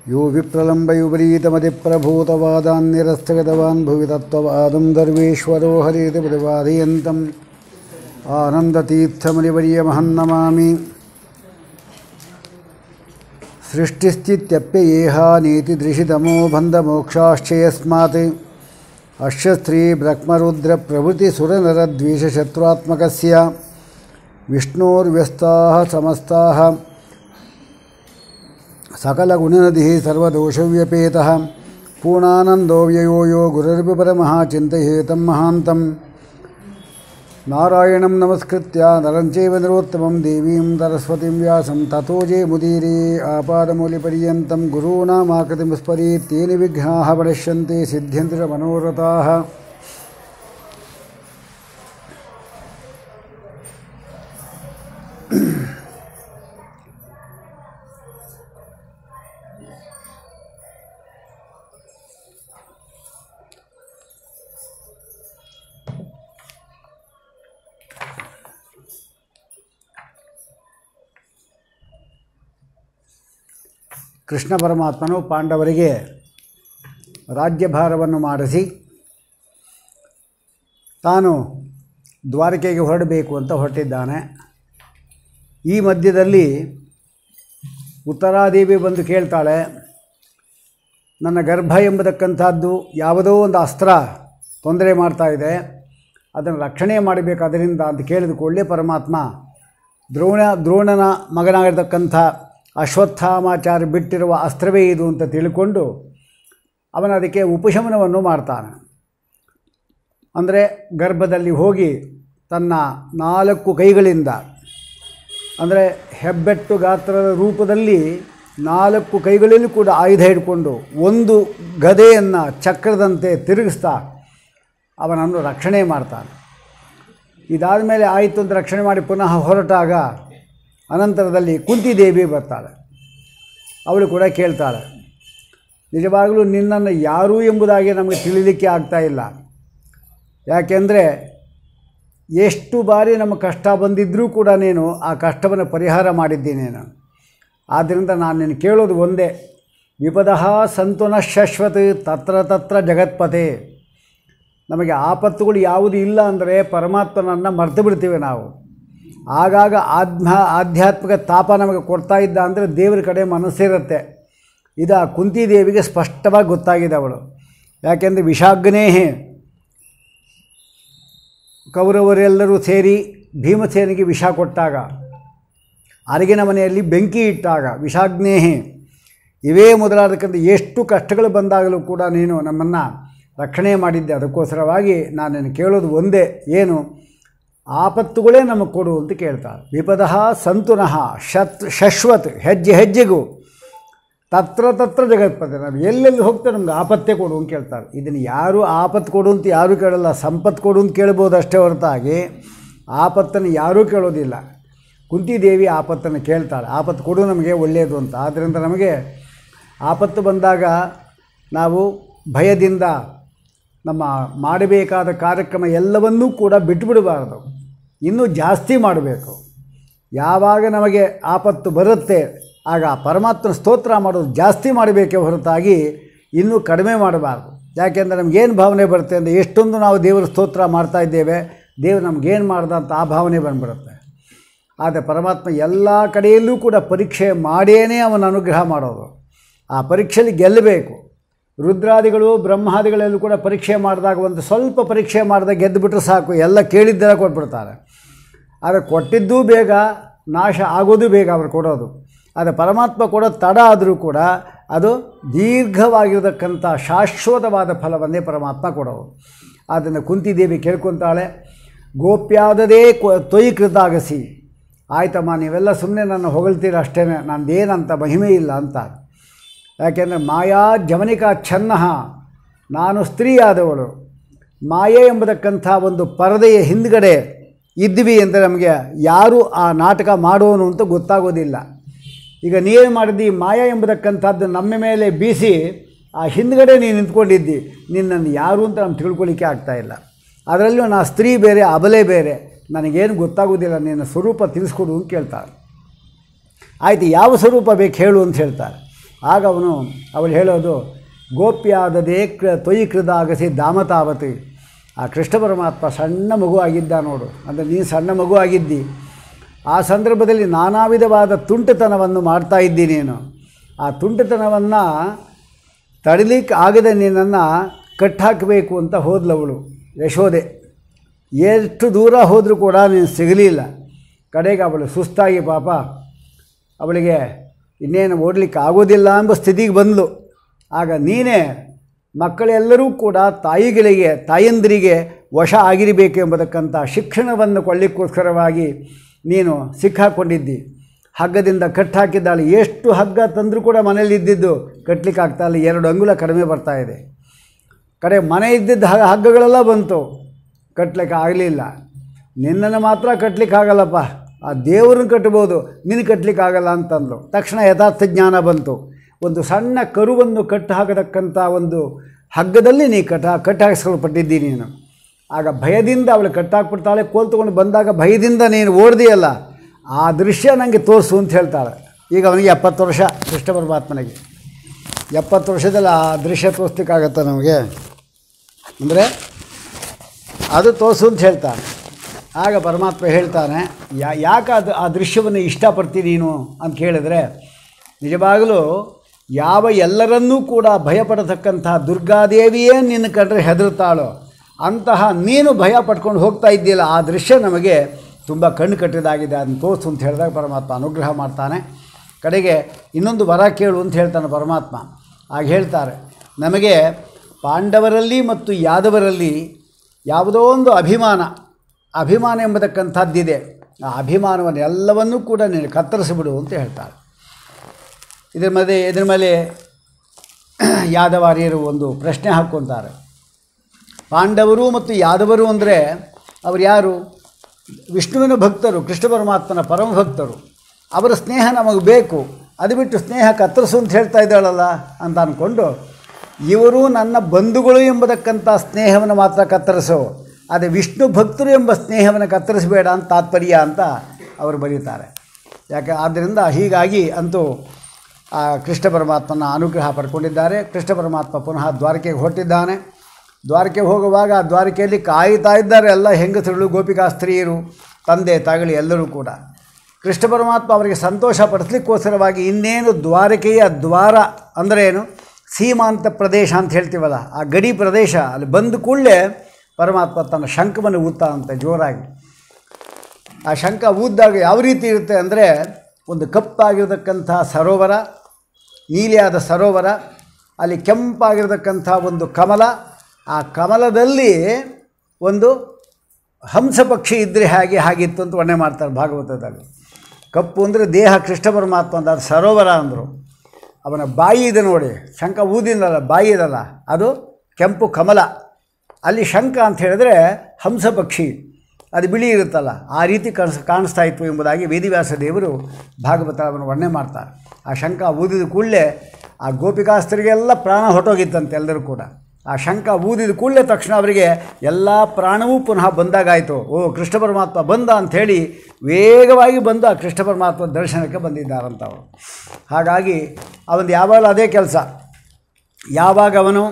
यो विप्रलम्बयुपरीतमतिप्रभूतवादान्निरस्तगतवान् भुवि तत्त्ववादं दर्वेश्वरो हरिति प्रतिपादयन्तम् आनन्दतीर्थमनिवर्यमहन्नमामि सृष्टिस्थित्यप्ययेहानीति दृशितमो बन्धमोक्षाश्च यस्मात् अस्य स्त्रीब्रह्मरुद्रप्रभृतिसुरनरद्वेषशत्रुत्मकस्य विष्णोर्व्यस्ताः समस्ताः सकलगुणनदिः सर्वदोषव्यपेतः पूर्णानन्दो व्ययो यो गुरुर्पि परमः चिन्तयेतं महान्तं नारायणं नमस्कृत्य नरं चैव नरोत्तमं देवीं सरस्वतीं व्यासं ततो मुदीरे आपादमूलिपर्यन्तं गुरूणामाकृतिं स्मरेत् तेन विघ्नाः प्रणश्यन्ते सिद्ध्यन्ति च मनोरथाः ಕೃಷ್ಣ ಪರಮಾತ್ಮನು ಪಾಂಡವರಿಗೆ ರಾಜ್ಯಭಾರವನ್ನು ಮಾಡಿಸಿ ತಾನು ದ್ವಾರಕೆಗೆ ಹೊರಡಬೇಕು ಅಂತ ಹೊರಟಿದ್ದಾನೆ ಈ ಮಧ್ಯದಲ್ಲಿ ಉತ್ತರಾದೇವಿ ಬಂದು ಕೇಳ್ತಾಳೆ ನನ್ನ ಗರ್ಭ ಎಂಬತಕ್ಕಂಥದ್ದು ಯಾವುದೋ ಒಂದು ಅಸ್ತ್ರ ತೊಂದರೆ ಮಾಡ್ತಾ ಇದೆ ಅದನ್ನು ರಕ್ಷಣೆ ಮಾಡಬೇಕು ಅದರಿಂದ ಅಂತ ಕೇಳಿದ ಕೂಡಲೇ ಪರಮಾತ್ಮ ದ್ರೋಣ ದ್ರೋಣನ ಮಗನಾಗಿರ್ತಕ್ಕಂಥ ಅಶ್ವತ್ಥಾಮಾಚಾರ್ಯ ಬಿಟ್ಟಿರುವ ಅಸ್ತ್ರವೇ ಇದು ಅಂತ ತಿಳ್ಕೊಂಡು ಅವನ ಅದಕ್ಕೆ ಉಪಶಮನವನ್ನು ಮಾಡ್ತಾನೆ ಅಂದರೆ ಗರ್ಭದಲ್ಲಿ ಹೋಗಿ ತನ್ನ ನಾಲ್ಕು ಕೈಗಳಿಂದ ಅಂದರೆ ಹೆಬ್ಬೆಟ್ಟು ಗಾತ್ರದ ರೂಪದಲ್ಲಿ ನಾಲ್ಕು ಕೈಗಳಲ್ಲೂ ಕೂಡ ಆಯುಧ ಹಿಡ್ಕೊಂಡು ಒಂದು ಗದೆಯನ್ನು ಚಕ್ರದಂತೆ ತಿರುಗಿಸ್ತಾ ಅವನನ್ನು ರಕ್ಷಣೆ ಮಾಡ್ತಾನೆ ಇದಾದ ಮೇಲೆ ಆಯಿತು ಅಂತ ರಕ್ಷಣೆ ಮಾಡಿ ಪುನಃ ಹೊರಟಾಗ ಅನಂತರದಲ್ಲಿ ಕುಂತಿದೇವಿ ಬರ್ತಾಳೆ ಅವಳು ಕೂಡ ಕೇಳ್ತಾಳೆ ನಿಜವಾಗಲೂ ನಿನ್ನನ್ನು ಯಾರು ಎಂಬುದಾಗಿ ನಮಗೆ ತಿಳಿಲಿಕ್ಕೆ ಆಗ್ತಾ ಇಲ್ಲ ಯಾಕೆಂದರೆ ಎಷ್ಟು ಬಾರಿ ನಮ್ಮ ಕಷ್ಟ ಬಂದಿದ್ದರೂ ಕೂಡ ನೀನು ಆ ಕಷ್ಟವನ್ನು ಪರಿಹಾರ ಮಾಡಿದ್ದೀನಿ ನಾನು ಆದ್ದರಿಂದ ನಾನು ನಿನ್ನ ಕೇಳೋದು ಒಂದೇ ವಿಪದಃ ಸಂತುನ ಶಾಶ್ವತ ತತ್ರ ತತ್ರ ಜಗತ್ಪತೆ ನಮಗೆ ಆಪತ್ತುಗಳು ಯಾವುದು ಇಲ್ಲ ಅಂದರೆ ಪರಮಾತ್ಮನನ್ನು ಮರೆತು ಬಿಡ್ತೀವಿ ನಾವು ಆಗಾಗ ಆಧ್ಯ ಆಧ್ಯಾತ್ಮಿಕ ತಾಪ ನಮಗೆ ಕೊಡ್ತಾ ಇದ್ದ ಅಂದರೆ ದೇವರ ಕಡೆ ಮನಸ್ಸಿರುತ್ತೆ ಇದು ಆ ಕುಂತಿದೇವಿಗೆ ಸ್ಪಷ್ಟವಾಗಿ ಗೊತ್ತಾಗಿದೆ ಅವಳು ಯಾಕೆಂದರೆ ವಿಷಾಗ್ನೇಹೆ ಕೌರವರೆಲ್ಲರೂ ಸೇರಿ ಭೀಮಸೇನಿಗೆ ವಿಷ ಕೊಟ್ಟಾಗ ಅರಗಿನ ಮನೆಯಲ್ಲಿ ಬೆಂಕಿ ಇಟ್ಟಾಗ ವಿಷಾಗ್ನೇಹೆ ಇವೇ ಮೊದಲಾದಕ್ಕಂಥ ಎಷ್ಟು ಕಷ್ಟಗಳು ಬಂದಾಗಲೂ ಕೂಡ ನೀನು ನಮ್ಮನ್ನು ರಕ್ಷಣೆ ಮಾಡಿದ್ದೆ ಅದಕ್ಕೋಸ್ಕರವಾಗಿ ನಾನು ನಿನ್ನ ಕೇಳೋದು ಒಂದೇ ಏನು ಆಪತ್ತುಗಳೇ ನಮಗೆ ಕೊಡು ಅಂತ ಕೇಳ್ತಾರೆ ವಿಪದಃ ಸಂತುನಃ ಶತ್ ಶಶ್ವತ್ ಹೆಜ್ಜೆ ಹೆಜ್ಜೆಗೂ ತತ್ರ ತತ್ರ ಜಗತ್ಪತಿ ನಾವು ಎಲ್ಲೆಲ್ಲಿ ಹೋಗ್ತೇವೆ ನಮ್ಗೆ ಆಪತ್ತೇ ಕೊಡು ಅಂತ ಕೇಳ್ತಾರೆ ಇದನ್ನು ಯಾರು ಆಪತ್ತು ಕೊಡು ಅಂತ ಯಾರೂ ಕೇಳಲ್ಲ ಸಂಪತ್ತು ಕೊಡು ಅಂತ ಕೇಳ್ಬೋದು ಅಷ್ಟೇ ಹೊರತಾಗಿ ಆಪತ್ತನ್ನು ಯಾರೂ ಕೇಳೋದಿಲ್ಲ ಕುಂತಿದೇವಿ ಆಪತ್ತನ್ನು ಕೇಳ್ತಾಳೆ ಆಪತ್ತು ಕೊಡು ನಮಗೆ ಒಳ್ಳೆಯದು ಅಂತ ಆದ್ದರಿಂದ ನಮಗೆ ಆಪತ್ತು ಬಂದಾಗ ನಾವು ಭಯದಿಂದ ನಮ್ಮ ಮಾಡಬೇಕಾದ ಕಾರ್ಯಕ್ರಮ ಎಲ್ಲವನ್ನೂ ಕೂಡ ಬಿಟ್ಟುಬಿಡಬಾರ್ದು ಇನ್ನೂ ಜಾಸ್ತಿ ಮಾಡಬೇಕು ಯಾವಾಗ ನಮಗೆ ಆಪತ್ತು ಬರುತ್ತೆ ಆಗ ಪರಮಾತ್ಮನ ಸ್ತೋತ್ರ ಮಾಡೋದು ಜಾಸ್ತಿ ಮಾಡಬೇಕೇ ಹೊರತಾಗಿ ಇನ್ನೂ ಕಡಿಮೆ ಮಾಡಬಾರ್ದು ಯಾಕೆಂದರೆ ನಮಗೇನು ಭಾವನೆ ಬರುತ್ತೆ ಅಂದರೆ ಎಷ್ಟೊಂದು ನಾವು ದೇವರ ಸ್ತೋತ್ರ ಮಾಡ್ತಾ ಇದ್ದೇವೆ ದೇವರು ನಮಗೇನು ಮಾಡ್ದ ಅಂತ ಆ ಭಾವನೆ ಬಂದ್ಬಿಡುತ್ತೆ ಆದರೆ ಪರಮಾತ್ಮ ಎಲ್ಲ ಕಡೆಯಲ್ಲೂ ಕೂಡ ಪರೀಕ್ಷೆ ಮಾಡಿಯೇ ಅವನ ಅನುಗ್ರಹ ಮಾಡೋದು ಆ ಪರೀಕ್ಷೆಯಲ್ಲಿ ಗೆಲ್ಲಬೇಕು ರುದ್ರಾದಿಗಳು ಬ್ರಹ್ಮಾದಿಗಳಲ್ಲೂ ಕೂಡ ಪರೀಕ್ಷೆ ಮಾಡಿದಾಗ ಒಂದು ಸ್ವಲ್ಪ ಪರೀಕ್ಷೆ ಮಾಡಿದಾಗ ಗೆದ್ದುಬಿಟ್ರೆ ಸಾಕು ಎಲ್ಲ ಕೇಳಿದ್ದೆಲ್ಲ ಕೊಟ್ಬಿಡ್ತಾರೆ ಆದರೆ ಕೊಟ್ಟಿದ್ದೂ ಬೇಗ ನಾಶ ಆಗೋದು ಬೇಗ ಅವ್ರು ಕೊಡೋದು ಆದರೆ ಪರಮಾತ್ಮ ಕೊಡೋದು ತಡ ಆದರೂ ಕೂಡ ಅದು ದೀರ್ಘವಾಗಿರತಕ್ಕಂಥ ಶಾಶ್ವತವಾದ ಫಲವನ್ನೇ ಪರಮಾತ್ಮ ಕೊಡೋದು ಆದ್ದರಿಂದ ಕುಂತಿದೇವಿ ಕೇಳ್ಕೊತಾಳೆ ಗೋಪ್ಯಾದದೇ ಕೊ ತೊಯ್ ಕೃತಾಗಸಿ ಆಯ್ತಮ್ಮ ನೀವೆಲ್ಲ ಸುಮ್ಮನೆ ನನ್ನ ಹೊಗಳ್ತೀರ ಅಷ್ಟೇ ನಂದೇನಂತ ಮಹಿಮೆ ಇಲ್ಲ ಅಂತ ಯಾಕೆಂದರೆ ಮಾಯಾ ಜಮನಿಕಾ ಛನ್ನ ನಾನು ಸ್ತ್ರೀಯಾದವಳು ಮಾಯೆ ಎಂಬತಕ್ಕಂಥ ಒಂದು ಪರದೆಯ ಹಿಂದ್ಗಡೆ ಇದ್ವಿ ಅಂದರೆ ನಮಗೆ ಯಾರು ಆ ನಾಟಕ ಮಾಡೋನು ಅಂತ ಗೊತ್ತಾಗೋದಿಲ್ಲ ಈಗ ನೀವೇನು ಮಾಡಿದ್ದಿ ಮಾಯಾ ಎಂಬತಕ್ಕಂಥದ್ದು ನಮ್ಮ ಮೇಲೆ ಬೀಸಿ ಆ ಹಿಂದ್ಗಡೆ ನೀನು ನಿಂತ್ಕೊಂಡಿದ್ದಿ ನಿನ್ನನ್ನು ಯಾರು ಅಂತ ನಮ್ಗೆ ತಿಳ್ಕೊಳ್ಳಿಕ್ಕೆ ಆಗ್ತಾಯಿಲ್ಲ ಅದರಲ್ಲೂ ನಾ ಸ್ತ್ರೀ ಬೇರೆ ಅಬಲೆ ಬೇರೆ ನನಗೇನು ಗೊತ್ತಾಗೋದಿಲ್ಲ ನಿನ್ನ ಸ್ವರೂಪ ತಿಳಿಸ್ಕೊಡು ಅಂತ ಕೇಳ್ತಾರೆ ಆಯಿತು ಯಾವ ಸ್ವರೂಪ ಬೇಕು ಹೇಳು ಅಂತ ಹೇಳ್ತಾರೆ ಆಗ ಅವನು ಅವಳು ಹೇಳೋದು ಗೋಪ್ಯಾದದೇ ಕೃ ತೊಯಿ ಕೃದಾಗಸಿ ದಾಮತಾವತಿ ಆ ಕೃಷ್ಣ ಪರಮಾತ್ಮ ಸಣ್ಣ ಮಗು ಆಗಿದ್ದ ನೋಡು ಅಂದರೆ ನೀನು ಸಣ್ಣ ಮಗು ಆಗಿದ್ದಿ ಆ ಸಂದರ್ಭದಲ್ಲಿ ನಾನಾ ವಿಧವಾದ ತುಂಟತನವನ್ನು ಮಾಡ್ತಾ ಇದ್ದಿ ನೀನು ಆ ತುಂಟತನವನ್ನು ತಡಿಲಿಕ್ಕೆ ಆಗದೆ ನಿನ್ನನ್ನು ಕಟ್ಟಾಕಬೇಕು ಅಂತ ಹೋದ್ಲವಳು ಯಶೋದೆ ಎಷ್ಟು ದೂರ ಹೋದರೂ ಕೂಡ ನೀನು ಸಿಗಲಿಲ್ಲ ಕಡೆಗೆ ಅವಳು ಸುಸ್ತಾಗಿ ಪಾಪ ಅವಳಿಗೆ ಇನ್ನೇನು ಓಡಲಿಕ್ಕೆ ಆಗೋದಿಲ್ಲ ಎಂಬ ಸ್ಥಿತಿಗೆ ಬಂದಳು ಆಗ ನೀನೇ ಮಕ್ಕಳೆಲ್ಲರೂ ಕೂಡ ತಾಯಿಗಳಿಗೆ ತಾಯಂದಿರಿಗೆ ವಶ ಆಗಿರಬೇಕು ಎಂಬುದಕ್ಕಂಥ ಶಿಕ್ಷಣವನ್ನು ಕೊಳ್ಳಿಕ್ಕೋಸ್ಕರವಾಗಿ ನೀನು ಸಿಕ್ಕಾಕೊಂಡಿದ್ದಿ ಹಗ್ಗದಿಂದ ಕಟ್ಟಾಕಿದ್ದಾಳೆ ಎಷ್ಟು ಹಗ್ಗ ತಂದರೂ ಕೂಡ ಮನೇಲಿ ಇದ್ದಿದ್ದು ಕಟ್ಟಲಿಕ್ಕೆ ಆಗ್ತಾ ಇಲ್ಲ ಎರಡು ಅಂಗುಲ ಕಡಿಮೆ ಬರ್ತಾ ಇದೆ ಕಡೆ ಮನೆ ಇದ್ದಿದ್ದ ಹ- ಹಗ್ಗಗಳೆಲ್ಲ ಬಂತು ಕಟ್ಲಿಕ್ಕೆ ಆಗಲಿಲ್ಲ ನಿನ್ನನ್ನು ಮಾತ್ರ ಕಟ್ಲಿಕ್ಕೆ ಆಗಲ್ಲಪ್ಪ ಆ ದೇವ್ರನ್ನ ಕಟ್ಬೋದು ನಿನ್ನ ಕಟ್ಲಿಕ್ಕೆ ಆಗಲ್ಲ ಅಂತಂದ್ಲು ತಕ್ಷಣ ಯಥಾರ್ಥ ಜ್ಞಾನ ಬಂತು ಒಂದು ಸಣ್ಣ ಕರುವನ್ನು ಕಟ್ಟು ಹಾಕತಕ್ಕಂಥ ಒಂದು ಹಗ್ಗದಲ್ಲಿ ನೀ ಕಟ್ಟ ಕಟ್ಟಿ ಹಾಕಿಸ್ಕೊಳ್ಪಟ್ಟಿದ್ದಿ ನೀನು ಆಗ ಭಯದಿಂದ ಅವಳು ಕಟ್ಟಾಕ್ಬಿಡ್ತಾಳೆ ಕೋಲ್ ತೊಗೊಂಡು ಬಂದಾಗ ಭಯದಿಂದ ನೀನು ಓಡ್ದಿಯಲ್ಲ ಆ ದೃಶ್ಯ ನನಗೆ ತೋರಿಸು ಅಂತ ಹೇಳ್ತಾಳೆ ಈಗ ಅವನಿಗೆ ಎಪ್ಪತ್ತು ವರ್ಷ ಕೃಷ್ಣ ಪರಮಾತ್ಮನಿಗೆ ಎಪ್ಪತ್ತು ವರ್ಷದಲ್ಲಿ ಆ ದೃಶ್ಯ ತೋರಿಸ್ಲಿಕ್ಕಾಗತ್ತೆ ನಮಗೆ ಅಂದರೆ ಅದು ತೋರಿಸು ಅಂತ ಹೇಳ್ತಾನೆ ಆಗ ಪರಮಾತ್ಮ ಹೇಳ್ತಾನೆ ಯಾ ಯಾಕೆ ಅದು ಆ ದೃಶ್ಯವನ್ನು ಇಷ್ಟಪಡ್ತೀನಿ ನೀನು ಅಂತ ಕೇಳಿದ್ರೆ ನಿಜವಾಗಲೂ ಯಾವ ಎಲ್ಲರನ್ನೂ ಕೂಡ ಭಯಪಡತಕ್ಕಂಥ ದುರ್ಗಾದೇವಿಯೇ ನಿನ್ನ ಕಂಡ್ರೆ ಹೆದರುತ್ತಾಳೋ ಅಂತಹ ನೀನು ಭಯ ಪಡ್ಕೊಂಡು ಹೋಗ್ತಾ ಇದ್ದೀಯಲ್ಲ ಆ ದೃಶ್ಯ ನಮಗೆ ತುಂಬ ಕಣ್ಣು ಕಟ್ಟಿದಾಗಿದೆ ಅದನ್ನು ತೋರಿಸು ಅಂತ ಹೇಳಿದಾಗ ಪರಮಾತ್ಮ ಅನುಗ್ರಹ ಮಾಡ್ತಾನೆ ಕಡೆಗೆ ಇನ್ನೊಂದು ವರ ಕೇಳು ಅಂತ ಹೇಳ್ತಾನೆ ಪರಮಾತ್ಮ ಆಗ ಹೇಳ್ತಾರೆ ನಮಗೆ ಪಾಂಡವರಲ್ಲಿ ಮತ್ತು ಯಾದವರಲ್ಲಿ ಯಾವುದೋ ಒಂದು ಅಭಿಮಾನ ಅಭಿಮಾನ ಎಂಬತಕ್ಕಂಥದ್ದಿದೆ ಆ ಅಭಿಮಾನವನ್ನು ಎಲ್ಲವನ್ನೂ ಕೂಡ ನೀನು ಕತ್ತರಿಸಿಬಿಡು ಅಂತ ಹೇಳ್ತಾರೆ ಇದ್ರ ಮೇಲೆ ಇದ್ರ ಮೇಲೆ ಯಾದವಾರ್ಯರು ಒಂದು ಪ್ರಶ್ನೆ ಹಾಕ್ಕೊತಾರೆ ಪಾಂಡವರು ಮತ್ತು ಯಾದವರು ಅಂದರೆ ಅವರು ಯಾರು ವಿಷ್ಣುವಿನ ಭಕ್ತರು ಕೃಷ್ಣ ಪರಮಾತ್ಮನ ಪರಮ ಭಕ್ತರು ಅವರ ಸ್ನೇಹ ನಮಗೆ ಬೇಕು ಅದು ಬಿಟ್ಟು ಸ್ನೇಹ ಕತ್ತರಿಸು ಅಂತ ಹೇಳ್ತಾ ಇದ್ದಾಳಲ್ಲ ಅಂತ ಅಂದ್ಕೊಂಡು ಇವರು ನನ್ನ ಬಂಧುಗಳು ಎಂಬುದಕ್ಕಂಥ ಸ್ನೇಹವನ್ನು ಮಾತ್ರ ಕತ್ತರಿಸು ಅದೇ ವಿಷ್ಣು ಭಕ್ತರು ಎಂಬ ಸ್ನೇಹವನ್ನು ಕತ್ತರಿಸಬೇಡ ಅಂತ ತಾತ್ಪರ್ಯ ಅಂತ ಅವರು ಬರೀತಾರೆ ಯಾಕೆ ಆದ್ದರಿಂದ ಹೀಗಾಗಿ ಅಂತೂ ಆ ಕೃಷ್ಣ ಪರಮಾತ್ಮನ ಅನುಗ್ರಹ ಪಡ್ಕೊಂಡಿದ್ದಾರೆ ಕೃಷ್ಣ ಪರಮಾತ್ಮ ಪುನಃ ದ್ವಾರಕೆಗೆ ಹೊರಟಿದ್ದಾನೆ ದ್ವಾರಕೆ ಹೋಗುವಾಗ ಆ ದ್ವಾರಕೆಯಲ್ಲಿ ಕಾಯ್ತಾ ಇದ್ದಾರೆ ಎಲ್ಲ ಹೆಂಗಸರು ಗೋಪಿಕಾ ಸ್ತ್ರೀಯರು ತಂದೆ ತಾಯಿಗಳು ಎಲ್ಲರೂ ಕೂಡ ಕೃಷ್ಣ ಪರಮಾತ್ಮ ಅವರಿಗೆ ಸಂತೋಷ ಪಡಿಸ್ಲಿಕ್ಕೋಸ್ಕರವಾಗಿ ಇನ್ನೇನು ದ್ವಾರಕೆಯ ದ್ವಾರ ಅಂದರೆ ಏನು ಸೀಮಾಂತ ಪ್ರದೇಶ ಅಂತ ಹೇಳ್ತೀವಲ್ಲ ಆ ಗಡಿ ಪ್ರದೇಶ ಅಲ್ಲಿ ಬಂದ ಕೂಡಲೇ ಪರಮಾತ್ಮ ತನ್ನ ಶಂಖವನ್ನು ಊದ್ತಾನಂತೆ ಜೋರಾಗಿ ಆ ಶಂಖ ಊದ್ದಾಗ ಯಾವ ರೀತಿ ಇರುತ್ತೆ ಅಂದರೆ ಒಂದು ಕಪ್ಪಾಗಿರತಕ್ಕಂಥ ಸರೋವರ ನೀಲಿಯಾದ ಸರೋವರ ಅಲ್ಲಿ ಕೆಂಪಾಗಿರತಕ್ಕಂಥ ಒಂದು ಕಮಲ ಆ ಕಮಲದಲ್ಲಿ ಒಂದು ಹಂಸ ಪಕ್ಷಿ ಇದ್ದರೆ ಹಾಗೆ ಹಾಗಿತ್ತು ಅಂತ ವರ್ಣನೆ ಮಾಡ್ತಾರೆ ಭಾಗವತದಲ್ಲಿ ಕಪ್ಪು ಅಂದರೆ ದೇಹ ಕೃಷ್ಣ ಪರಮಾತ್ಮ ಅಂತ ಅದು ಸರೋವರ ಅಂದರು ಅವನ ಬಾಯಿ ಇದೆ ನೋಡಿ ಶಂಖ ಊದಿನಲ್ಲ ಬಾಯಿ ಇದಲ್ಲ ಅದು ಕೆಂಪು ಕಮಲ ಅಲ್ಲಿ ಶಂಖ ಅಂತ ಹೇಳಿದ್ರೆ ಹಂಸ ಪಕ್ಷಿ ಅದು ಬಿಳಿ ಇರುತ್ತಲ್ಲ ಆ ರೀತಿ ಕಾಣಿಸ್ ಕಾಣಿಸ್ತಾ ಇತ್ತು ಎಂಬುದಾಗಿ ವೇದಿವ್ಯಾಸ ದೇವರು ಭಾಗವತವನ್ನು ವರ್ಣನೆ ಮಾಡ್ತಾರೆ ಆ ಶಂಖ ಊದಿದ ಕೂಡಲೇ ಆ ಗೋಪಿಕಾಸ್ತ್ರಿಗೆಲ್ಲ ಪ್ರಾಣ ಹೊಟ್ಟೋಗಿತ್ತಂತೆ ಎಲ್ಲರೂ ಕೂಡ ಆ ಶಂಖ ಊದಿದ ಕೂಡಲೇ ತಕ್ಷಣ ಅವರಿಗೆ ಎಲ್ಲ ಪ್ರಾಣವೂ ಪುನಃ ಬಂದಾಗಾಯಿತು ಓ ಕೃಷ್ಣ ಪರಮಾತ್ಮ ಬಂದ ಅಂಥೇಳಿ ವೇಗವಾಗಿ ಬಂದು ಆ ಕೃಷ್ಣ ಪರಮಾತ್ಮ ದರ್ಶನಕ್ಕೆ ಬಂದಿದ್ದಾರಂತ ಅವರು ಹಾಗಾಗಿ ಅವನು ಯಾವಾಗಲೂ ಅದೇ ಕೆಲಸ ಯಾವಾಗ ಅವನು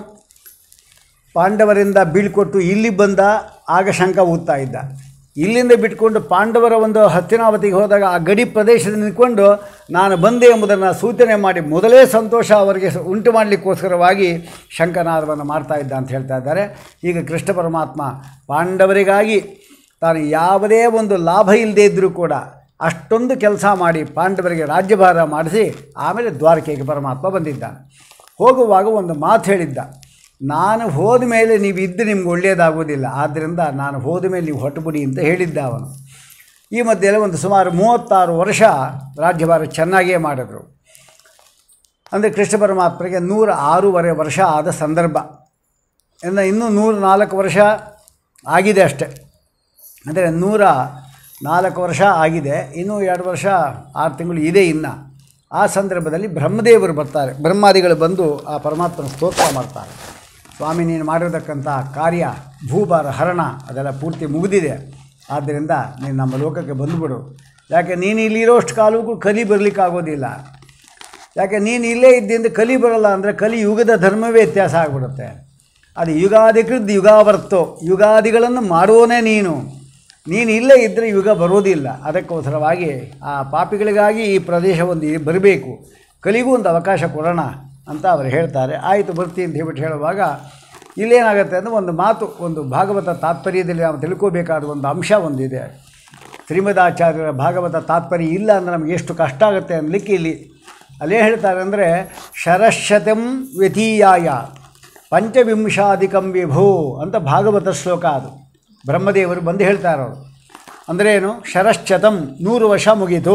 ಪಾಂಡವರಿಂದ ಬೀಳ್ಕೊಟ್ಟು ಇಲ್ಲಿ ಬಂದ ಆಗ ಶಂಖ ಊದ್ತಾ ಇದ್ದ ಇಲ್ಲಿಂದ ಬಿಟ್ಕೊಂಡು ಪಾಂಡವರ ಒಂದು ಹತ್ತಿನಾವತಿಗೆ ಹೋದಾಗ ಆ ಗಡಿ ಪ್ರದೇಶದಲ್ಲಿ ನಿಂತ್ಕೊಂಡು ನಾನು ಬಂದೆ ಎಂಬುದನ್ನು ಸೂಚನೆ ಮಾಡಿ ಮೊದಲೇ ಸಂತೋಷ ಅವರಿಗೆ ಸ- ಉಂಟು ಮಾಡಲಿಕ್ಕೋಸ್ಕರವಾಗಿ ಶಂಖನಾದವನ್ನು ಮಾಡ್ತಾ ಇದ್ದ ಅಂತ ಹೇಳ್ತಾ ಇದ್ದಾರೆ ಈಗ ಕೃಷ್ಣ ಪರಮಾತ್ಮ ಪಾಂಡವರಿಗಾಗಿ ತಾನು ಯಾವುದೇ ಒಂದು ಲಾಭ ಇಲ್ಲದೇ ಇದ್ದರೂ ಕೂಡ ಅಷ್ಟೊಂದು ಕೆಲಸ ಮಾಡಿ ಪಾಂಡವರಿಗೆ ರಾಜ್ಯಭಾರ ಮಾಡಿಸಿ ಆಮೇಲೆ ದ್ವಾರಕೆಗೆ ಪರಮಾತ್ಮ ಬಂದಿದ್ದಾನೆ ಹೋಗುವಾಗ ಒಂದು ಮಾತು ಹೇಳಿದ್ದ ನಾನು ಹೋದ ಮೇಲೆ ನೀವು ಇದ್ದು ನಿಮ್ಗೆ ಒಳ್ಳೆಯದಾಗೋದಿಲ್ಲ ಆದ್ದರಿಂದ ನಾನು ಹೋದ ಮೇಲೆ ನೀವು ಹೊಟ್ಟುಬಿಡಿ ಅಂತ ಹೇಳಿದ್ದ ಅವನು ಈ ಮಧ್ಯೆಲ್ಲ ಒಂದು ಸುಮಾರು ಮೂವತ್ತಾರು ವರ್ಷ ರಾಜ್ಯಭಾರ ಚೆನ್ನಾಗಿಯೇ ಮಾಡಿದ್ರು ಅಂದರೆ ಕೃಷ್ಣ ಪರಮಾತ್ಮರಿಗೆ ನೂರ ಆರೂವರೆ ವರ್ಷ ಆದ ಸಂದರ್ಭ ಇನ್ನು ಇನ್ನೂ ನೂರ ನಾಲ್ಕು ವರ್ಷ ಆಗಿದೆ ಅಷ್ಟೆ ಅಂದರೆ ನೂರ ನಾಲ್ಕು ವರ್ಷ ಆಗಿದೆ ಇನ್ನೂ ಎರಡು ವರ್ಷ ಆರು ತಿಂಗಳು ಇದೆ ಇನ್ನು ಆ ಸಂದರ್ಭದಲ್ಲಿ ಬ್ರಹ್ಮದೇವರು ಬರ್ತಾರೆ ಬ್ರಹ್ಮಾದಿಗಳು ಬಂದು ಆ ಪರಮಾತ್ಮನ ಸ್ತೋತ್ರ ಮಾಡ್ತಾರೆ ಸ್ವಾಮಿ ನೀನು ಮಾಡಿರತಕ್ಕಂಥ ಕಾರ್ಯ ಭೂಭಾರ ಹರಣ ಅದೆಲ್ಲ ಪೂರ್ತಿ ಮುಗಿದಿದೆ ಆದ್ದರಿಂದ ನೀನು ನಮ್ಮ ಲೋಕಕ್ಕೆ ಬಂದುಬಿಡು ಯಾಕೆ ನೀನು ಇಲ್ಲಿರೋಷ್ಟು ಕಾಲಕ್ಕೂ ಕಲಿ ಬರಲಿಕ್ಕಾಗೋದಿಲ್ಲ ಯಾಕೆ ನೀನು ಇಲ್ಲೇ ಇದ್ದಿಂದ ಕಲಿ ಬರಲ್ಲ ಅಂದರೆ ಕಲಿ ಯುಗದ ಧರ್ಮವೇ ವ್ಯತ್ಯಾಸ ಆಗಿಬಿಡುತ್ತೆ ಅದು ಯುಗಾದಿಕೃದ್ ಯುಗಾವರ್ತೋ ಯುಗಾದಿಗಳನ್ನು ಮಾಡುವನೇ ನೀನು ನೀನು ಇಲ್ಲೇ ಇದ್ದರೆ ಯುಗ ಬರೋದಿಲ್ಲ ಅದಕ್ಕೋಸ್ಕರವಾಗಿ ಆ ಪಾಪಿಗಳಿಗಾಗಿ ಈ ಪ್ರದೇಶ ಒಂದು ಬರಬೇಕು ಕಲಿಗೂ ಒಂದು ಅವಕಾಶ ಕೊಡೋಣ ಅಂತ ಅವರು ಹೇಳ್ತಾರೆ ಆಯಿತು ಬರ್ತೀನಿ ಅಂತ ಹೇಳ್ಬಿಟ್ಟು ಹೇಳುವಾಗ ಇಲ್ಲೇನಾಗುತ್ತೆ ಅಂದರೆ ಒಂದು ಮಾತು ಒಂದು ಭಾಗವತ ತಾತ್ಪರ್ಯದಲ್ಲಿ ನಾವು ತಿಳ್ಕೋಬೇಕಾದ ಒಂದು ಅಂಶ ಒಂದಿದೆ ಶ್ರೀಮದಾಚಾರ್ಯರ ಭಾಗವತ ತಾತ್ಪರ್ಯ ಇಲ್ಲ ಅಂದರೆ ನಮಗೆ ಎಷ್ಟು ಕಷ್ಟ ಆಗುತ್ತೆ ಅನ್ನಲಿಕ್ಕೆ ಇಲ್ಲಿ ಅಲ್ಲೇ ಹೇಳ್ತಾರೆ ಅಂದರೆ ಶರಶತಂ ವ್ಯತೀಯಾಯ ಪಂಚವಿಂಶಾಧಿಕಂ ವಿಭೋ ಅಂತ ಭಾಗವತ ಶ್ಲೋಕ ಅದು ಬ್ರಹ್ಮದೇವರು ಬಂದು ಹೇಳ್ತಾರೆ ಅವರು ಅಂದರೆ ಏನು ಶರಶ್ಚತಂ ನೂರು ವರ್ಷ ಮುಗೀತು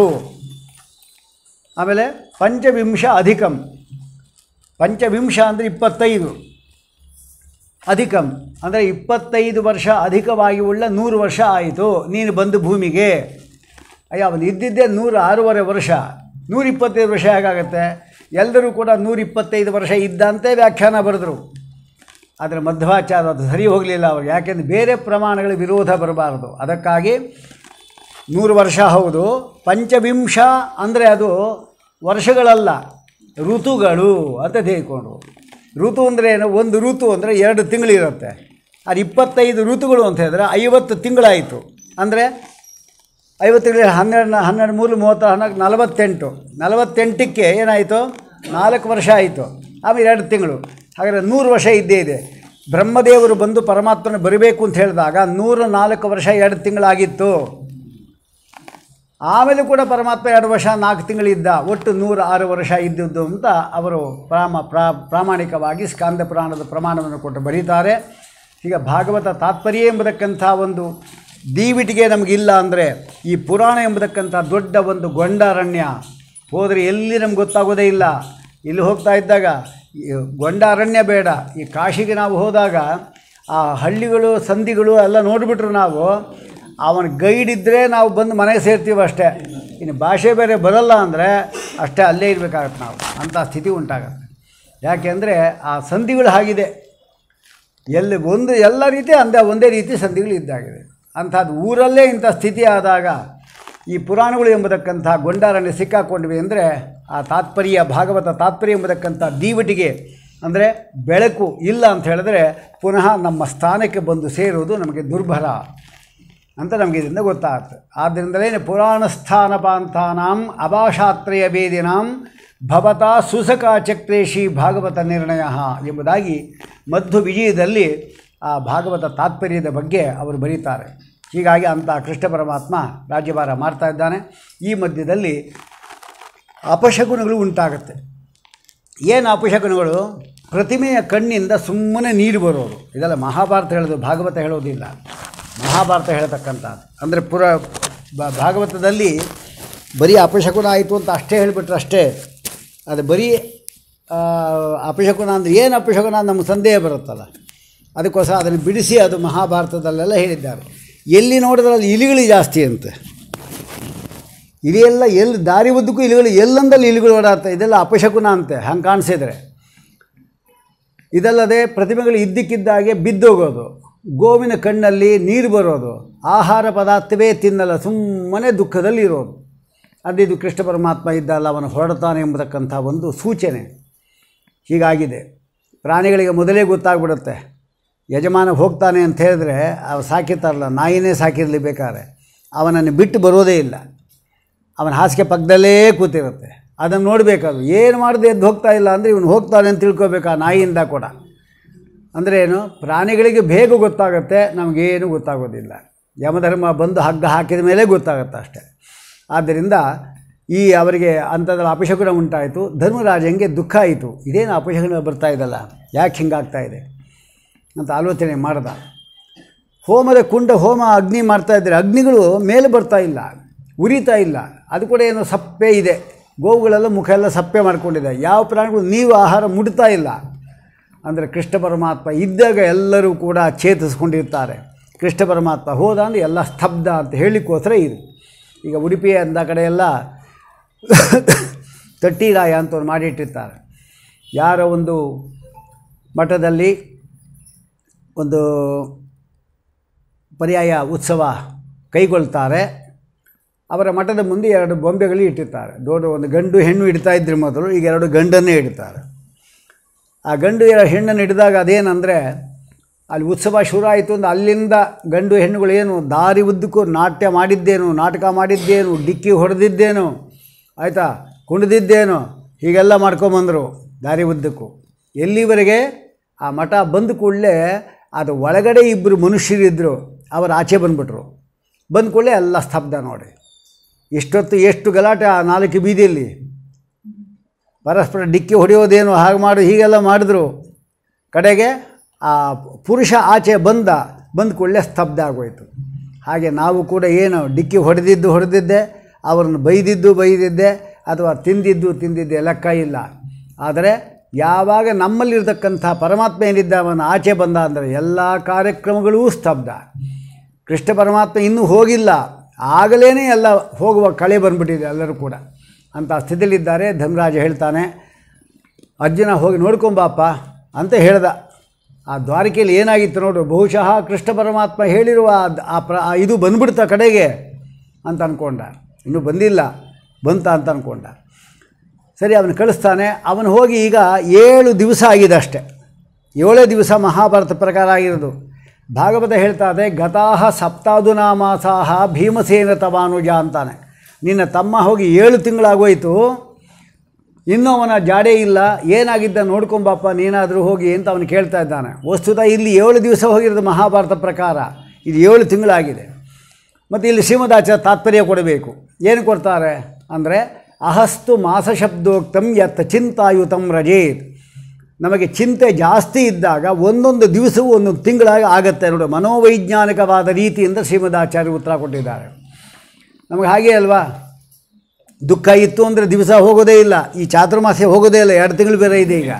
ಆಮೇಲೆ ಪಂಚವಿಂಶ ಅಧಿಕಂ ಪಂಚವಿಂಶ ಅಂದರೆ ಇಪ್ಪತ್ತೈದು ಅಧಿಕಂ ಅಂದರೆ ಇಪ್ಪತ್ತೈದು ವರ್ಷ ಅಧಿಕವಾಗಿ ಉಳ್ಳ ನೂರು ವರ್ಷ ಆಯಿತು ನೀನು ಬಂದು ಭೂಮಿಗೆ ಅಯ್ಯ ಅವನು ಇದ್ದಿದ್ದೇ ನೂರ ಆರೂವರೆ ವರ್ಷ ನೂರ ಇಪ್ಪತ್ತೈದು ವರ್ಷ ಹೇಗಾಗತ್ತೆ ಎಲ್ಲರೂ ಕೂಡ ನೂರ ಇಪ್ಪತ್ತೈದು ವರ್ಷ ಇದ್ದಂತೆ ವ್ಯಾಖ್ಯಾನ ಬರೆದರು ಆದರೆ ಮಧ್ವಾಚಾರ ಅದು ಸರಿ ಹೋಗಲಿಲ್ಲ ಅವರು ಯಾಕೆಂದರೆ ಬೇರೆ ಪ್ರಮಾಣಗಳ ವಿರೋಧ ಬರಬಾರದು ಅದಕ್ಕಾಗಿ ನೂರು ವರ್ಷ ಹೌದು ಪಂಚವಿಂಶ ಅಂದರೆ ಅದು ವರ್ಷಗಳಲ್ಲ ಋತುಗಳು ಅಂತ ತಿಳ್ಕೊಂಡ್ರು ಋತು ಅಂದರೆ ಏನು ಒಂದು ಋತು ಅಂದರೆ ಎರಡು ತಿಂಗಳಿರುತ್ತೆ ಅದು ಇಪ್ಪತ್ತೈದು ಋತುಗಳು ಅಂತ ಹೇಳಿದ್ರೆ ಐವತ್ತು ತಿಂಗಳಾಯಿತು ಅಂದರೆ ಐವತ್ತು ತಿಂಗಳು ಹನ್ನೆರಡು ಹನ್ನೆರಡು ಮೂರು ಮೂವತ್ತು ಹನ್ನೊಂದು ನಲವತ್ತೆಂಟು ನಲವತ್ತೆಂಟಕ್ಕೆ ಏನಾಯಿತು ನಾಲ್ಕು ವರ್ಷ ಆಯಿತು ಆಮೇಲೆ ಎರಡು ತಿಂಗಳು ಹಾಗಾದರೆ ನೂರು ವರ್ಷ ಇದ್ದೇ ಇದೆ ಬ್ರಹ್ಮದೇವರು ಬಂದು ಪರಮಾತ್ಮನ ಬರಬೇಕು ಅಂತ ಹೇಳಿದಾಗ ನೂರ ನಾಲ್ಕು ವರ್ಷ ಎರಡು ತಿಂಗಳಾಗಿತ್ತು ಆಮೇಲೆ ಕೂಡ ಪರಮಾತ್ಮ ಎರಡು ವರ್ಷ ನಾಲ್ಕು ತಿಂಗಳಿದ್ದ ಒಟ್ಟು ನೂರ ಆರು ವರ್ಷ ಇದ್ದದ್ದು ಅಂತ ಅವರು ಪ್ರಾಮ ಪ್ರಾ ಪ್ರಾಮಾಣಿಕವಾಗಿ ಸ್ಕಾಂದ ಪುರಾಣದ ಪ್ರಮಾಣವನ್ನು ಕೊಟ್ಟು ಬರೀತಾರೆ ಈಗ ಭಾಗವತ ತಾತ್ಪರ್ಯ ಎಂಬತಕ್ಕಂಥ ಒಂದು ದೀವಿಟಿಗೆ ನಮಗಿಲ್ಲ ಅಂದರೆ ಈ ಪುರಾಣ ಎಂಬತಕ್ಕಂಥ ದೊಡ್ಡ ಒಂದು ಗೊಂಡಾರಣ್ಯ ಹೋದರೆ ಎಲ್ಲಿ ನಮ್ಗೆ ಗೊತ್ತಾಗೋದೇ ಇಲ್ಲ ಇಲ್ಲಿ ಹೋಗ್ತಾ ಇದ್ದಾಗ ಈ ಗೊಂಡಾರಣ್ಯ ಬೇಡ ಈ ಕಾಶಿಗೆ ನಾವು ಹೋದಾಗ ಆ ಹಳ್ಳಿಗಳು ಸಂಧಿಗಳು ಎಲ್ಲ ನೋಡಿಬಿಟ್ರು ನಾವು ಅವನ ಗೈಡ್ ಇದ್ದರೆ ನಾವು ಬಂದು ಮನೆಗೆ ಸೇರ್ತೀವಿ ಅಷ್ಟೇ ಇನ್ನು ಭಾಷೆ ಬೇರೆ ಬರಲ್ಲ ಅಂದರೆ ಅಷ್ಟೇ ಅಲ್ಲೇ ಇರಬೇಕಾಗತ್ತೆ ನಾವು ಅಂಥ ಸ್ಥಿತಿ ಉಂಟಾಗತ್ತೆ ಯಾಕೆಂದರೆ ಆ ಸಂಧಿಗಳು ಆಗಿದೆ ಎಲ್ಲಿ ಒಂದು ಎಲ್ಲ ರೀತಿ ಅಂದ ಒಂದೇ ರೀತಿ ಸಂಧಿಗಳು ಇದ್ದಾಗಿದೆ ಅಂಥದ್ದು ಊರಲ್ಲೇ ಇಂಥ ಸ್ಥಿತಿ ಆದಾಗ ಈ ಪುರಾಣಗಳು ಎಂಬತಕ್ಕಂಥ ಗೊಂಡಾರಣ್ಯ ಸಿಕ್ಕಾಕೊಂಡಿವೆ ಅಂದರೆ ಆ ತಾತ್ಪರ್ಯ ಭಾಗವತ ತಾತ್ಪರ್ಯ ಎಂಬತಕ್ಕಂಥ ದೀವಟಿಗೆ ಅಂದರೆ ಬೆಳಕು ಇಲ್ಲ ಅಂತ ಹೇಳಿದ್ರೆ ಪುನಃ ನಮ್ಮ ಸ್ಥಾನಕ್ಕೆ ಬಂದು ಸೇರುವುದು ನಮಗೆ ದುರ್ಭರ ಅಂತ ನಮಗೆ ಇದರಿಂದ ಗೊತ್ತಾಗುತ್ತೆ ಆದ್ದರಿಂದಲೇ ಪುರಾಣ ಸ್ಥಾನಪಾಂತಾನಾಂ ಅಭಾಷಾತ್ರಯ ವೇದಿನಾಂ ಭವತಾ ಸುಸಕ ಚಕ್ರೇಶಿ ಭಾಗವತ ನಿರ್ಣಯ ಎಂಬುದಾಗಿ ಮಧ್ವ ವಿಜಯದಲ್ಲಿ ಆ ಭಾಗವತ ತಾತ್ಪರ್ಯದ ಬಗ್ಗೆ ಅವರು ಬರೀತಾರೆ ಹೀಗಾಗಿ ಅಂಥ ಕೃಷ್ಣ ಪರಮಾತ್ಮ ರಾಜ್ಯಭಾರ ಮಾಡ್ತಾ ಇದ್ದಾನೆ ಈ ಮಧ್ಯದಲ್ಲಿ ಅಪಶಗುನಗಳು ಉಂಟಾಗುತ್ತೆ ಏನು ಅಪಶಗುನಗಳು ಪ್ರತಿಮೆಯ ಕಣ್ಣಿಂದ ಸುಮ್ಮನೆ ನೀರು ಬರೋದು ಇದೆಲ್ಲ ಮಹಾಭಾರತ ಹೇಳೋದು ಭಾಗವತ ಹೇಳೋದಿಲ್ಲ ಮಹಾಭಾರತ ಹೇಳ್ತಕ್ಕಂಥದ್ದು ಅಂದರೆ ಪುರ ಬ- ಭಾಗವತದಲ್ಲಿ ಬರೀ ಅಪಶಕುನ ಆಯಿತು ಅಂತ ಅಷ್ಟೇ ಹೇಳಿಬಿಟ್ರೆ ಅಷ್ಟೇ ಅದು ಬರೀ ಆ, ಅಪಶಕುನ ಅಂದರೆ ಏನು ಅಪಶಕುನ ಅಂತ ನಮ್ಮ ಸಂದೇಹ ಬರುತ್ತಲ್ಲ ಅದಕ್ಕೋಸ್ಕರ ಅದನ್ನು ಬಿಡಿಸಿ ಅದು ಮಹಾಭಾರತದಲ್ಲೆಲ್ಲ ಹೇಳಿದ್ದಾರೆ ಎಲ್ಲಿ ನೋಡಿದ್ರೆ ಅಲ್ಲಿ ಇಲಿಗಳು ಜಾಸ್ತಿ ಅಂತೆ ಇಲಿಯೆಲ್ಲ ಎಲ್ಲಿ ದಾರಿ ಉದ್ದಕ್ಕೂ ಇಲಿಗಳು ಎಲ್ಲಂದಲ್ಲಿ ಇಲಿಗಳು ಓಡಾಡ್ತಾ ಇದೆಲ್ಲ ಅಪಶಕುನ ಅಂತೆ ಹಂಗೆ ಕಾಣಿಸಿದ್ರೆ ಇದಲ್ಲದೆ ಪ್ರತಿಮೆಗಳು ಇದ್ದಕ್ಕಿದ್ದಾಗೆ ಬಿದ್ದೋಗೋದು ಗೋವಿನ ಕಣ್ಣಲ್ಲಿ ನೀರು ಬರೋದು ಆಹಾರ ಪದಾರ್ಥವೇ ತಿನ್ನಲ್ಲ ಸುಮ್ಮನೆ ದುಃಖದಲ್ಲಿ ಇರೋದು ಅದಿದು ಕೃಷ್ಣ ಪರಮಾತ್ಮ ಇದ್ದಲ್ಲ ಅವನು ಹೊರಡ್ತಾನೆ ಎಂಬತಕ್ಕಂಥ ಒಂದು ಸೂಚನೆ ಹೀಗಾಗಿದೆ ಪ್ರಾಣಿಗಳಿಗೆ ಮೊದಲೇ ಗೊತ್ತಾಗ್ಬಿಡುತ್ತೆ ಯಜಮಾನ ಹೋಗ್ತಾನೆ ಅಂತ ಹೇಳಿದ್ರೆ ಅವ ಸಾಕಿರ್ತಾರಲ್ಲ ನಾಯಿನೇ ಸಾಕಿರಲಿ ಬೇಕಾದ್ರೆ ಅವನನ್ನು ಬಿಟ್ಟು ಬರೋದೇ ಇಲ್ಲ ಅವನ ಹಾಸಿಗೆ ಪಕ್ಕದಲ್ಲೇ ಕೂತಿರುತ್ತೆ ಅದನ್ನು ನೋಡಬೇಕದು ಏನು ಮಾಡದೆ ಎದ್ದು ಹೋಗ್ತಾ ಇಲ್ಲ ಅಂದರೆ ಇವನು ಹೋಗ್ತಾನೆ ಅಂತ ತಿಳ್ಕೊಬೇಕು ಆ ನಾಯಿಯಿಂದ ಕೂಡ ಅಂದರೆ ಏನು ಪ್ರಾಣಿಗಳಿಗೆ ಬೇಗ ಗೊತ್ತಾಗುತ್ತೆ ನಮಗೇನು ಗೊತ್ತಾಗೋದಿಲ್ಲ ಯಮಧರ್ಮ ಬಂದು ಹಗ್ಗ ಹಾಕಿದ ಮೇಲೆ ಗೊತ್ತಾಗುತ್ತೆ ಅಷ್ಟೇ ಆದ್ದರಿಂದ ಈ ಅವರಿಗೆ ಅಂಥದ್ರಲ್ಲಿ ಅಪಶಕುನ ಉಂಟಾಯಿತು ಧರ್ಮರಾಜಂಗೆ ದುಃಖ ಆಯಿತು ಇದೇನು ಅಪಶಕುನ ಬರ್ತಾ ಇದಲ್ಲ ಯಾಕೆ ಹಿಂಗಾಗ್ತಾ ಇದೆ ಅಂತ ಆಲೋಚನೆ ಮಾಡ್ದ ಹೋಮದ ಕುಂಡ ಹೋಮ ಅಗ್ನಿ ಮಾಡ್ತಾ ಇದ್ದಾರೆ ಅಗ್ನಿಗಳು ಮೇಲೆ ಬರ್ತಾ ಇಲ್ಲ ಉರಿತಾ ಇಲ್ಲ ಅದು ಕೂಡ ಏನೋ ಸಪ್ಪೆ ಇದೆ ಗೋವುಗಳೆಲ್ಲ ಮುಖ ಎಲ್ಲ ಸಪ್ಪೆ ಮಾಡ್ಕೊಂಡಿದೆ ಯಾವ ಪ್ರಾಣಿಗಳು ನೀವು ಆಹಾರ ಮುಡ್ತಾ ಇಲ್ಲ ಅಂದರೆ ಕೃಷ್ಣ ಪರಮಾತ್ಮ ಇದ್ದಾಗ ಎಲ್ಲರೂ ಕೂಡ ಚೇತರಿಸ್ಕೊಂಡಿರ್ತಾರೆ ಕೃಷ್ಣ ಪರಮಾತ್ಮ ಹೋದ ಅಂದರೆ ಎಲ್ಲ ಸ್ತಬ್ಧ ಅಂತ ಹೇಳಿಕ್ಕೋಸ್ಕರ ಇದು ಈಗ ಉಡುಪಿ ಅಂದ ಕಡೆ ಎಲ್ಲ ತಟ್ಟಿರಾಯ ಅಂತ ಒಂದು ಮಾಡಿಟ್ಟಿರ್ತಾರೆ ಯಾರೋ ಒಂದು ಮಠದಲ್ಲಿ ಒಂದು ಪರ್ಯಾಯ ಉತ್ಸವ ಕೈಗೊಳ್ತಾರೆ ಅವರ ಮಠದ ಮುಂದೆ ಎರಡು ಬೊಂಬೆಗಳು ಇಟ್ಟಿರ್ತಾರೆ ದೊಡ್ಡ ಒಂದು ಗಂಡು ಹೆಣ್ಣು ಇಡ್ತಾ ಇದ್ರು ಮೊದಲು ಈಗ ಎರಡು ಗಂಡನ್ನೇ ಇಡ್ತಾರೆ ಆ ಗಂಡು ಎರಡು ಹೆಣ್ಣನ್ನು ಹಿಡಿದಾಗ ಅದೇನಂದರೆ ಅಲ್ಲಿ ಉತ್ಸವ ಶುರು ಆಯಿತು ಅಂದ್ರೆ ಅಲ್ಲಿಂದ ಗಂಡು ಹೆಣ್ಣುಗಳು ಏನು ದಾರಿ ಉದ್ದಕ್ಕೂ ನಾಟ್ಯ ಮಾಡಿದ್ದೇನು ನಾಟಕ ಮಾಡಿದ್ದೇನು ಡಿಕ್ಕಿ ಹೊಡೆದಿದ್ದೇನು ಆಯಿತಾ ಕುಣಿದಿದ್ದೇನು ಹೀಗೆಲ್ಲ ಮಾಡ್ಕೊಂಬಂದರು ದಾರಿ ಉದ್ದಕ್ಕೂ ಎಲ್ಲಿವರೆಗೆ ಆ ಮಠ ಬಂದ ಕೂಡಲೇ ಅದು ಒಳಗಡೆ ಇಬ್ಬರು ಮನುಷ್ಯರಿದ್ದರು ಅವರು ಆಚೆ ಬಂದುಬಿಟ್ರು ಬಂದ ಕೂಡಲೇ ಎಲ್ಲ ಸ್ತಬ್ಧ ನೋಡಿ ಇಷ್ಟೊತ್ತು ಎಷ್ಟು ಗಲಾಟೆ ಆ ನಾಲ್ಕು ಬೀದಿಯಲ್ಲಿ ಪರಸ್ಪರ ಡಿಕ್ಕಿ ಹೊಡೆಯೋದೇನು ಹಾಗೆ ಮಾಡು ಹೀಗೆಲ್ಲ ಮಾಡಿದ್ರು ಕಡೆಗೆ ಆ ಪುರುಷ ಆಚೆ ಬಂದ ಬಂದ ಕೂಡಲೇ ಸ್ತಬ್ಧ ಆಗೋಯ್ತು ಹಾಗೆ ನಾವು ಕೂಡ ಏನು ಡಿಕ್ಕಿ ಹೊಡೆದಿದ್ದು ಹೊಡೆದಿದ್ದೆ ಅವರನ್ನು ಬೈದಿದ್ದು ಬೈದಿದ್ದೆ ಅಥವಾ ತಿಂದಿದ್ದು ತಿಂದಿದ್ದೆ ಲೆಕ್ಕ ಇಲ್ಲ ಆದರೆ ಯಾವಾಗ ನಮ್ಮಲ್ಲಿರ್ತಕ್ಕಂಥ ಪರಮಾತ್ಮ ಏನಿದ್ದ ಅವನು ಆಚೆ ಬಂದ ಅಂದರೆ ಎಲ್ಲ ಕಾರ್ಯಕ್ರಮಗಳೂ ಸ್ತಬ್ಧ ಕೃಷ್ಣ ಪರಮಾತ್ಮ ಇನ್ನೂ ಹೋಗಿಲ್ಲ ಆಗಲೇ ಎಲ್ಲ ಹೋಗುವ ಕಳೆ ಬಂದ್ಬಿಟ್ಟಿದೆ ಎಲ್ಲರೂ ಕೂಡ ಅಂಥ ಸ್ಥಿತಿಯಲ್ಲಿದ್ದಾರೆ ಧರ್ಮರಾಜ ಹೇಳ್ತಾನೆ ಅರ್ಜುನ ಹೋಗಿ ನೋಡ್ಕೊಂಬಾಪ ಅಂತ ಹೇಳ್ದ ಆ ದ್ವಾರಕೆಯಲ್ಲಿ ಏನಾಗಿತ್ತು ನೋಡು ಬಹುಶಃ ಕೃಷ್ಣ ಪರಮಾತ್ಮ ಹೇಳಿರುವ ಆ- ಆ ಪ್ರ ಆ ಇದು ಬಂದ್ಬಿಡ್ತ ಕಡೆಗೆ ಅಂತ ಅಂದ್ಕೊಂಡ ಇನ್ನೂ ಬಂದಿಲ್ಲ ಬಂತ ಅಂತ ಅಂದ್ಕೊಂಡ ಸರಿ ಅವನು ಕಳಿಸ್ತಾನೆ ಅವನು ಹೋಗಿ ಈಗ ಏಳು ದಿವಸ ಆಗಿದೆ ಅಷ್ಟೆ ಏಳೇ ದಿವಸ ಮಹಾಭಾರತ ಪ್ರಕಾರ ಆಗಿರೋದು ಭಾಗವತ ಹೇಳ್ತಾ ಇದೆ ಗತಾಹ ಸಪ್ತಾದುನಾ ಮಾಸಾಹ ಭೀಮಸೇನ ತವಾನುಜ ಅಂತಾನೆ ನಿನ್ನ ತಮ್ಮ ಹೋಗಿ ಏಳು ತಿಂಗಳಾಗೋಯ್ತು ಇನ್ನೂ ಅವನ ಜಾಡೇ ಇಲ್ಲ ಏನಾಗಿದ್ದ ನೋಡ್ಕೊಂಬಪ್ಪ ನೀನಾದರೂ ಹೋಗಿ ಅಂತ ಅವನು ಕೇಳ್ತಾ ಇದ್ದಾನೆ ವಸ್ತುತ ಇಲ್ಲಿ ಏಳು ದಿವಸ ಹೋಗಿರೋದು ಮಹಾಭಾರತ ಪ್ರಕಾರ ಇದು ಏಳು ತಿಂಗಳಾಗಿದೆ ಮತ್ತು ಇಲ್ಲಿ ಶ್ರೀಮದಾಚಾರ್ಯ ತಾತ್ಪರ್ಯ ಕೊಡಬೇಕು ಏನು ಕೊಡ್ತಾರೆ ಅಂದರೆ ಅಹಸ್ತು ಮಾಸ ಶಬ್ದೋಕ್ತಂ ಯತ್ ಚಿಂತಾಯುತಂ ರಜೇತ್ ನಮಗೆ ಚಿಂತೆ ಜಾಸ್ತಿ ಇದ್ದಾಗ ಒಂದೊಂದು ದಿವಸವೂ ಒಂದೊಂದು ತಿಂಗಳಾಗಿ ಆಗುತ್ತೆ ನೋಡಿ ಮನೋವೈಜ್ಞಾನಿಕವಾದ ರೀತಿಯಿಂದ ಶ್ರೀಮದಾಚಾರ್ಯ ಉತ್ತರ ಕೊಟ್ಟಿದ್ದಾರೆ ನಮಗೆ ಹಾಗೆ ಅಲ್ವಾ ದುಃಖ ಇತ್ತು ಅಂದರೆ ದಿವಸ ಹೋಗೋದೇ ಇಲ್ಲ ಈ ಚಾತುರ್ಮಾಸ್ಯ ಹೋಗೋದೇ ಇಲ್ಲ ಎರಡು ತಿಂಗಳು ಬೇರೆ ಇದೆ ಈಗ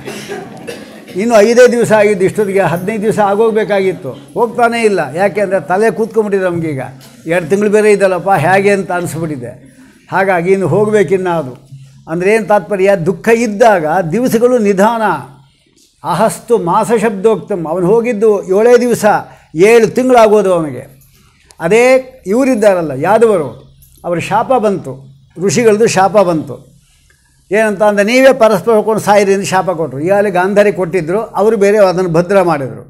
ಇನ್ನು ಐದೇ ದಿವಸ ಆಗಿದ್ದು ಇಷ್ಟೊತ್ತಿಗೆ ಹದಿನೈದು ದಿವಸ ಆಗೋಗ್ಬೇಕಾಗಿತ್ತು ಹೋಗ್ತಾನೇ ಇಲ್ಲ ಯಾಕೆಂದರೆ ತಲೆ ಕೂತ್ಕೊಂಡ್ಬಿಟ್ಟಿದೆ ನಮಗೀಗ ಎರಡು ತಿಂಗಳು ಬೇರೆ ಇದಲ್ಲಪ್ಪ ಹೇಗೆ ಅಂತ ಅನಿಸ್ಬಿಟ್ಟಿದೆ ಹಾಗಾಗಿ ಇನ್ನು ಹೋಗಬೇಕಿನ್ನ ಅದು ಅಂದರೆ ಏನು ತಾತ್ಪರ್ಯ ದುಃಖ ಇದ್ದಾಗ ದಿವಸಗಳು ನಿಧಾನ ಅಹಸ್ತು ಮಾಸ ಶಬ್ದೋಕ್ತಂ ಅವನು ಹೋಗಿದ್ದು ಏಳೇ ದಿವಸ ಏಳು ತಿಂಗಳಾಗೋದು ಅವನಿಗೆ ಅದೇ ಇವರಿದ್ದಾರಲ್ಲ ಯಾದವರು ಅವರ ಶಾಪ ಬಂತು ಋಷಿಗಳದ್ದು ಶಾಪ ಬಂತು ಏನಂತ ಅಂದರೆ ನೀವೇ ಪರಸ್ಪರ ಹೋಗ್ಕೊಂಡು ಸಾಯಿರಿ ಅಂತ ಶಾಪ ಕೊಟ್ಟರು ಈಗಾಗಲೇ ಗಾಂಧಾರಿ ಕೊಟ್ಟಿದ್ದರು ಅವರು ಬೇರೆ ಅದನ್ನು ಭದ್ರ ಮಾಡಿದರು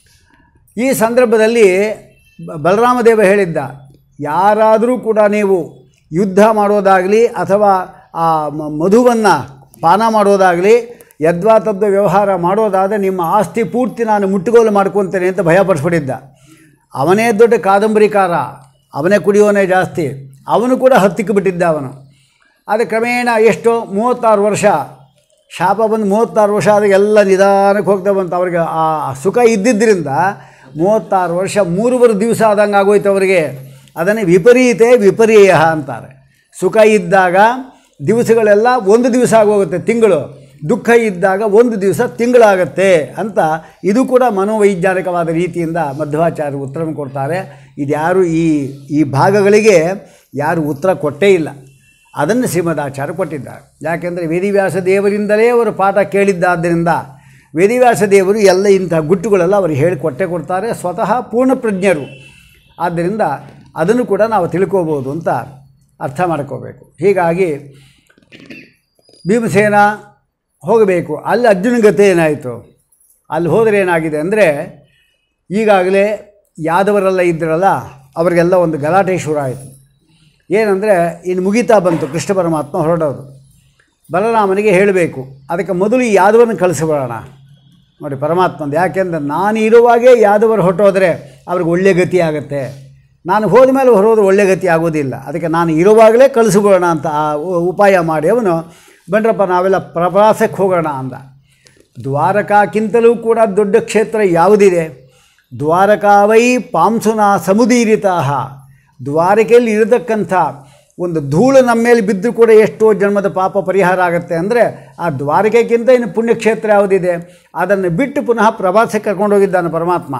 ಈ ಸಂದರ್ಭದಲ್ಲಿ ಬ- ಬಲರಾಮದೇವ ಹೇಳಿದ್ದ ಯಾರಾದರೂ ಕೂಡ ನೀವು ಯುದ್ಧ ಮಾಡೋದಾಗಲಿ ಅಥವಾ ಆ ಮ- ಮಧುವನ್ನು ಪಾನ ಮಾಡೋದಾಗಲಿ ಯದ್ವಾ ತದ್ವ ವ್ಯವಹಾರ ಮಾಡೋದಾದರೆ ನಿಮ್ಮ ಆಸ್ತಿ ಪೂರ್ತಿ ನಾನು ಮುಟ್ಟುಗೋಲು ಮಾಡ್ಕೊತೇನೆ ಅಂತ ಭಯಪಡಿಸ್ಬಿಟ್ಟಿದ್ದ ಅವನೇ ದೊಡ್ಡ ಕಾದಂಬರಿಕಾರ ಅವನೇ ಕುಡಿಯೋನೇ ಜಾಸ್ತಿ ಅವನು ಕೂಡ ಹತ್ತಿಕ್ಕೆ ಬಿಟ್ಟಿದ್ದ ಅವನು ಆದರೆ ಕ್ರಮೇಣ ಎಷ್ಟು ಮೂವತ್ತಾರು ವರ್ಷ ಶಾಪ ಬಂದು ಮೂವತ್ತಾರು ವರ್ಷ ಆದಾಗ ಎಲ್ಲ ನಿಧಾನಕ್ಕೆ ಹೋಗ್ತಾ ಬಂತು ಅವ್ರಿಗೆ ಆ ಸುಖ ಇದ್ದಿದ್ದರಿಂದ ಮೂವತ್ತಾರು ವರ್ಷ ಮೂರುವರೆ ದಿವಸ ಆದಂಗೆ ಆಗೋಯ್ತು ಅವರಿಗೆ ಅದನ್ನೇ ವಿಪರೀತೆ ವಿಪರ್ಯಯ ಅಂತಾರೆ ಸುಖ ಇದ್ದಾಗ ದಿವಸಗಳೆಲ್ಲ ಒಂದು ದಿವಸ ಆಗೋಗುತ್ತೆ ತಿಂಗಳು ದುಃಖ ಇದ್ದಾಗ ಒಂದು ದಿವಸ ತಿಂಗಳಾಗತ್ತೆ ಅಂತ ಇದು ಕೂಡ ಮನೋವೈಜ್ಞಾನಿಕವಾದ ರೀತಿಯಿಂದ ಮಧ್ವಾಚಾರ್ಯರು ಉತ್ತರ ಕೊಡ್ತಾರೆ ಇದ್ಯಾರು ಈ ಈ ಭಾಗಗಳಿಗೆ ಯಾರು ಉತ್ತರ ಕೊಟ್ಟೇ ಇಲ್ಲ ಅದನ್ನು ಶ್ರೀಮದಾಚಾರ್ಯ ಕೊಟ್ಟಿದ್ದಾರೆ ಯಾಕೆಂದರೆ ವೇದಿವ್ಯಾಸ ದೇವರಿಂದಲೇ ಅವರು ಪಾಠ ಕೇಳಿದ್ದಾದ್ದರಿಂದ ವೇದಿವ್ಯಾಸ ದೇವರು ಎಲ್ಲ ಇಂಥ ಗುಟ್ಟುಗಳೆಲ್ಲ ಅವರು ಹೇಳಿಕೊಟ್ಟೇ ಕೊಡ್ತಾರೆ ಸ್ವತಃ ಪೂರ್ಣಪ್ರಜ್ಞರು ಆದ್ದರಿಂದ ಅದನ್ನು ಕೂಡ ನಾವು ತಿಳ್ಕೋಬೋದು ಅಂತ ಅರ್ಥ ಮಾಡ್ಕೋಬೇಕು ಹೀಗಾಗಿ ಭೀಮಸೇನ ಹೋಗಬೇಕು ಅಲ್ಲಿ ಅರ್ಜುನ ಗತಿ ಏನಾಯಿತು ಅಲ್ಲಿ ಹೋದರೆ ಏನಾಗಿದೆ ಅಂದರೆ ಈಗಾಗಲೇ ಯಾದವರೆಲ್ಲ ಇದ್ದರಲ್ಲ ಅವರಿಗೆಲ್ಲ ಒಂದು ಗಲಾಟೆ ಶುರು ಆಯಿತು ಏನಂದರೆ ಇನ್ನು ಮುಗಿತಾ ಬಂತು ಕೃಷ್ಣ ಪರಮಾತ್ಮ ಹೊರಡೋದು ಬಲರಾಮನಿಗೆ ಹೇಳಬೇಕು ಅದಕ್ಕೆ ಮೊದಲು ಈ ಯಾದವರನ್ನು ಕಳಿಸಿಬಿಡೋಣ ನೋಡಿ ಪರಮಾತ್ಮಂದು ಯಾಕೆಂದರೆ ನಾನು ಇರುವಾಗೇ ಯಾದವರು ಹೊರಟೋದ್ರೆ ಅವ್ರಿಗೆ ಒಳ್ಳೆ ಗತಿ ಆಗುತ್ತೆ ನಾನು ಹೋದ ಮೇಲೆ ಹೊರೋದು ಒಳ್ಳೆ ಗತಿ ಆಗೋದಿಲ್ಲ ಅದಕ್ಕೆ ನಾನು ಇರುವಾಗಲೇ ಕಳಿಸಿಬಿಡೋಣ ಅಂತ ಆ ಉ- ಉಪಾಯ ಮಾಡಿ ಅವನು ಬಂದ್ರಪ್ಪ ನಾವೆಲ್ಲ ಪ್ರವಾಸಕ್ಕೆ ಹೋಗೋಣ ಅಂದ ದ್ವಾರಕಾಕ್ಕಿಂತಲೂ ಕೂಡ ದೊಡ್ಡ ಕ್ಷೇತ್ರ ಯಾವುದಿದೆ ದ್ವಾರಕಾವೈ ಪಾಂಸುನ ಸಮುದೀರಿತಾ ದ್ವಾರಕೆಯಲ್ಲಿ ಇರತಕ್ಕಂಥ ಒಂದು ಧೂಳು ನಮ್ಮ ಮೇಲೆ ಬಿದ್ದರೂ ಕೂಡ ಎಷ್ಟೋ ಜನ್ಮದ ಪಾಪ ಪರಿಹಾರ ಆಗುತ್ತೆ ಅಂದರೆ ಆ ದ್ವಾರಕೆಗಿಂತ ಇನ್ನು ಪುಣ್ಯಕ್ಷೇತ್ರ ಯಾವುದಿದೆ ಅದನ್ನು ಬಿಟ್ಟು ಪುನಃ ಪ್ರವಾಸಕ್ಕೆ ಕರ್ಕೊಂಡೋಗಿದ್ದಾನೆ ಪರಮಾತ್ಮ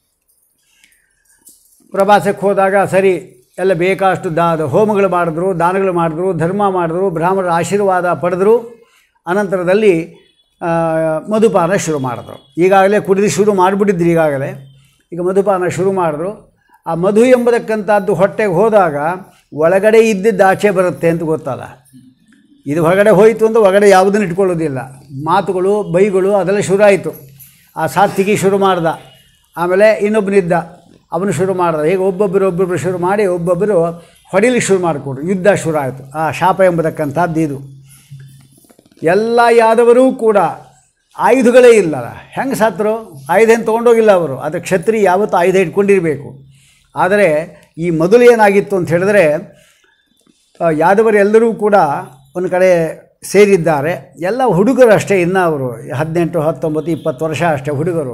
ಪ್ರವಾಸಕ್ಕೆ ಹೋದಾಗ ಸರಿ ಎಲ್ಲ ಬೇಕಾಷ್ಟು ದಾದ ಹೋಮಗಳು ಮಾಡಿದ್ರು ದಾನಗಳು ಮಾಡಿದ್ರು ಧರ್ಮ ಮಾಡಿದ್ರು ಬ್ರಾಹ್ಮಣರ ಆಶೀರ್ವಾದ ಪಡೆದರು ಅನಂತರದಲ್ಲಿ ಆ, ಮಧುಪಾನ ಶುರು ಮಾಡಿದ್ರು ಈಗಾಗಲೇ ಕುಡಿದು ಶುರು ಮಾಡಿಬಿಟ್ಟಿದ್ರು ಈಗಾಗಲೇ ಈಗ ಮಧುಪಾನ ಶುರು ಮಾಡಿದ್ರು ಆ ಮಧು ಎಂಬತಕ್ಕಂಥದ್ದು ಹೊಟ್ಟೆಗೆ ಹೋದಾಗ ಒಳಗಡೆ ಇದ್ದಿದ್ದು ಆಚೆ ಬರುತ್ತೆ ಅಂತ ಗೊತ್ತಲ್ಲ ಇದು ಹೊರಗಡೆ ಹೋಯಿತು ಅಂತ ಹೊರಗಡೆ ಯಾವುದನ್ನು ಇಟ್ಕೊಳ್ಳೋದಿಲ್ಲ ಮಾತುಗಳು ಬೈಗಳು ಅದೆಲ್ಲ ಶುರು ಆಯಿತು ಆ ಸಾತ್ವಿಗೆ ಶುರು ಮಾಡ್ದ ಆಮೇಲೆ ಇನ್ನೊಬ್ಬನಿದ್ದ ಅವನು ಶುರು ಮಾಡ್ದ ಈಗ ಒಬ್ಬೊಬ್ಬರು ಒಬ್ಬೊಬ್ಬರು ಶುರು ಮಾಡಿ ಒಬ್ಬೊಬ್ಬರು ಹೊಡಿಲಿಕ್ಕೆ ಶುರು ಮಾಡಿಕೊಟ್ರು ಯುದ್ಧ ಶುರು ಆಯಿತು ಆ ಶಾಪ ಎಂಬತಕ್ಕಂಥದ್ದು ಇದು ಎಲ್ಲ ಯಾದವರೂ ಕೂಡ ಆಯುಧಗಳೇ ಇಲ್ಲ ಹೆಂಗೆ ಸತ್ರು ಆಯುಧ ಏನು ತೊಗೊಂಡೋಗಿಲ್ಲ ಅವರು ಆದರೆ ಕ್ಷತ್ರಿ ಯಾವತ್ತೂ ಆಯುಧ ಇಟ್ಕೊಂಡಿರಬೇಕು ಆದರೆ ಈ ಮೊದಲು ಏನಾಗಿತ್ತು ಅಂತ ಹೇಳಿದ್ರೆ ಆ, ಯಾದವರೆಲ್ಲರೂ ಕೂಡ ಒಂದು ಕಡೆ ಸೇರಿದ್ದಾರೆ ಎಲ್ಲ ಹುಡುಗರು ಅಷ್ಟೇ ಇನ್ನು ಅವರು ಹದಿನೆಂಟು ಹತ್ತೊಂಬತ್ತು ಇಪ್ಪತ್ತು ವರ್ಷ ಅಷ್ಟೇ ಹುಡುಗರು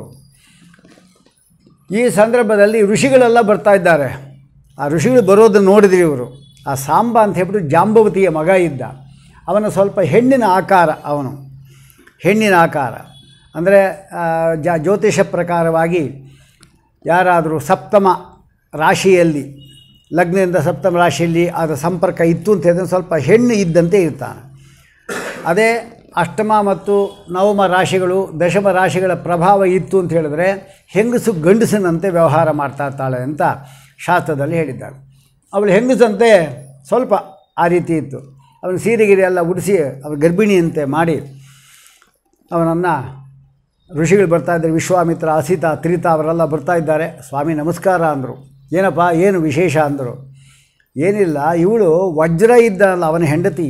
ಈ ಸಂದರ್ಭದಲ್ಲಿ ಋಷಿಗಳೆಲ್ಲ ಬರ್ತಾ ಇದ್ದಾರೆ ಆ ಋಷಿಗಳು ಬರೋದನ್ನು ನೋಡಿದ್ರಿ ಇವರು ಆ ಸಾಂಬ ಅಂತ ಹೇಳ್ಬಿಟ್ಟು ಜಾಂಬವತಿಯ ಮಗ ಇದ್ದ ಅವನ ಸ್ವಲ್ಪ ಹೆಣ್ಣಿನ ಆಕಾರ ಅವನು ಹೆಣ್ಣಿನ ಆಕಾರ ಅಂದರೆ ಜ ಜ್ಯೋತಿಷ ಪ್ರಕಾರವಾಗಿ ಯಾರಾದರೂ ಸಪ್ತಮ ರಾಶಿಯಲ್ಲಿ ಲಗ್ನದಿಂದ ಸಪ್ತಮ ರಾಶಿಯಲ್ಲಿ ಅದರ ಸಂಪರ್ಕ ಇತ್ತು ಅಂತ ಹೇಳಿದ್ರೆ ಸ್ವಲ್ಪ ಹೆಣ್ಣು ಇದ್ದಂತೆ ಇರ್ತಾನೆ ಅದೇ ಅಷ್ಟಮ ಮತ್ತು ನವಮ ರಾಶಿಗಳು ದಶಮ ರಾಶಿಗಳ ಪ್ರಭಾವ ಇತ್ತು ಅಂತ ಹೇಳಿದ್ರೆ ಹೆಂಗಸು ಗಂಡಸಿನಂತೆ ವ್ಯವಹಾರ ಮಾಡ್ತಾ ಇರ್ತಾಳೆ ಅಂತ ಶಾಸ್ತ್ರದಲ್ಲಿ ಹೇಳಿದ್ದಾರೆ ಅವಳು ಹೆಂಗಸಂತೆ ಸ್ವಲ್ಪ ಆ ರೀತಿ ಇತ್ತು ಅವನು ಸೀರೆಗಿರಿ ಎಲ್ಲ ಉಡಿಸಿ ಅವಳು ಗರ್ಭಿಣಿಯಂತೆ ಮಾಡಿ ಅವನನ್ನು ಋಷಿಗಳು ಬರ್ತಾ ಇದ್ದಾರೆ ವಿಶ್ವಾಮಿತ್ರ ಅಸಿತ ತ್ರಿತ ಅವರೆಲ್ಲ ಬರ್ತಾ ಇದ್ದಾರೆ ಸ್ವಾಮಿ ನಮಸ್ಕಾರ ಅಂದರು ಏನಪ್ಪ ಏನು ವಿಶೇಷ ಅಂದರು ಏನಿಲ್ಲ ಇವಳು ವಜ್ರ ಇದ್ದಲ್ಲ ಅವನ ಹೆಂಡತಿ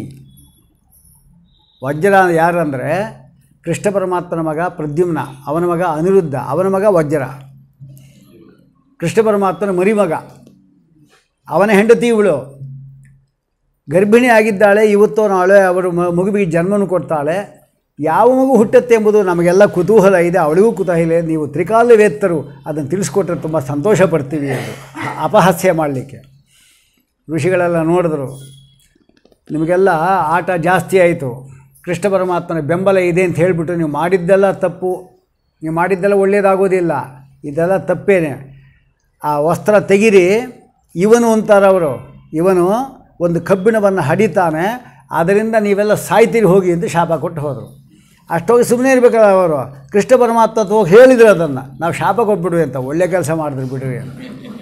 ವಜ್ರ ಯಾರಂದರೆ ಕೃಷ್ಣ ಪರಮಾತ್ಮನ ಮಗ ಪ್ರದ್ಯುಮ್ನ ಅವನ ಮಗ ಅನಿರುದ್ಧ ಅವನ ಮಗ ವಜ್ರ ಕೃಷ್ಣ ಪರಮಾತ್ಮನ ಮರಿಮಗ ಅವನ ಹೆಂಡತಿ ಇವಳು ಗರ್ಭಿಣಿ ಆಗಿದ್ದಾಳೆ ಇವತ್ತು ನಾಳೆ ಅವರು ಮ- ಮಗುವಿಗೆ ಜನ್ಮನು ಕೊಡ್ತಾಳೆ ಯಾವ ಮಗು ಹುಟ್ಟುತ್ತೆ ಎಂಬುದು ನಮಗೆಲ್ಲ ಕುತೂಹಲ ಇದೆ ಅವಳಿಗೂ ಕುತೂಹಲ ಇದೆ ನೀವು ತ್ರಿಕಾಲವೇತ್ತರು ಅದನ್ನು ತಿಳಿಸ್ಕೊಟ್ರೆ ತುಂಬ ಸಂತೋಷ ಪಡ್ತೀವಿ ಅದು ಅಪಹಾಸ್ಯ ಮಾಡಲಿಕ್ಕೆ ಋಷಿಗಳೆಲ್ಲ ನೋಡಿದ್ರು ನಿಮಗೆಲ್ಲ ಆಟ ಜಾಸ್ತಿ ಆಯಿತು ಕೃಷ್ಣ ಪರಮಾತ್ಮನ ಬೆಂಬಲ ಇದೆ ಅಂತ ಹೇಳಿಬಿಟ್ಟು ನೀವು ಮಾಡಿದ್ದೆಲ್ಲ ತಪ್ಪು ನೀವು ಮಾಡಿದ್ದೆಲ್ಲ ಒಳ್ಳೆಯದಾಗೋದಿಲ್ಲ ಇದೆಲ್ಲ ತಪ್ಪೇನೆ ಆ ವಸ್ತ್ರ ತೆಗಿರಿ ಇವನು ಅಂತಾರೆ ಅವರು ಇವನು ಒಂದು ಕಬ್ಬಿಣವನ್ನು ಹಡಿತಾನೆ ಅದರಿಂದ ನೀವೆಲ್ಲ ಸಾಯ್ತೀರಿ ಹೋಗಿ ಅಂತ ಶಾಪ ಕೊಟ್ಟು ಹೋದರು ಅಷ್ಟೋಗಿ ಸುಮ್ಮನೆ ಇರಬೇಕಲ್ಲ ಅವರು ಕೃಷ್ಣ ಪರಮಾತ್ಮ ಹತ್ರ ಹೋಗಿ ಹೇಳಿದ್ರು ಅದನ್ನು ನಾವು ಶಾಪ ಕೊಟ್ಬಿಡ್ವಿ ಅಂತ ಒಳ್ಳೆ ಕೆಲಸ ಮಾಡಿದ್ರು ಬಿಡ್ರಿ ಅಂತ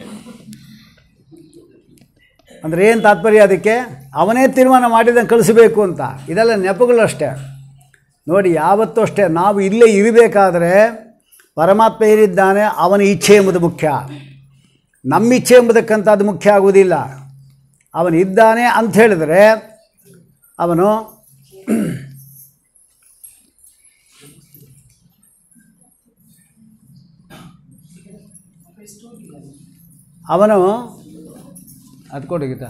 ಅಂದರೆ ಏನು ತಾತ್ಪರ್ಯ ಅದಕ್ಕೆ ಅವನೇ ತೀರ್ಮಾನ ಮಾಡಿದಂಗೆ ಕಳಿಸಬೇಕು ಅಂತ ಇದೆಲ್ಲ ನೆಪಗಳು ಅಷ್ಟೇ ನೋಡಿ ಯಾವತ್ತೂ ಅಷ್ಟೇ ನಾವು ಇಲ್ಲೇ ಇರಬೇಕಾದ್ರೆ ಪರಮಾತ್ಮ ಏನಿದ್ದಾನೆ ಅವನ ಇಚ್ಛೆ ಎಂಬುದು ಮುಖ್ಯ ನಮ್ಮ ಇಚ್ಛೆ ಎಂಬುದಕ್ಕಂಥದ್ದು ಮುಖ್ಯ ಆಗುವುದಿಲ್ಲ ಅವನು ಇದ್ದಾನೆ ಅಂತ ಹೇಳಿದರೆ ಅವನು ಅವನು ಅದು ಕೊಡು ಗೀತಾ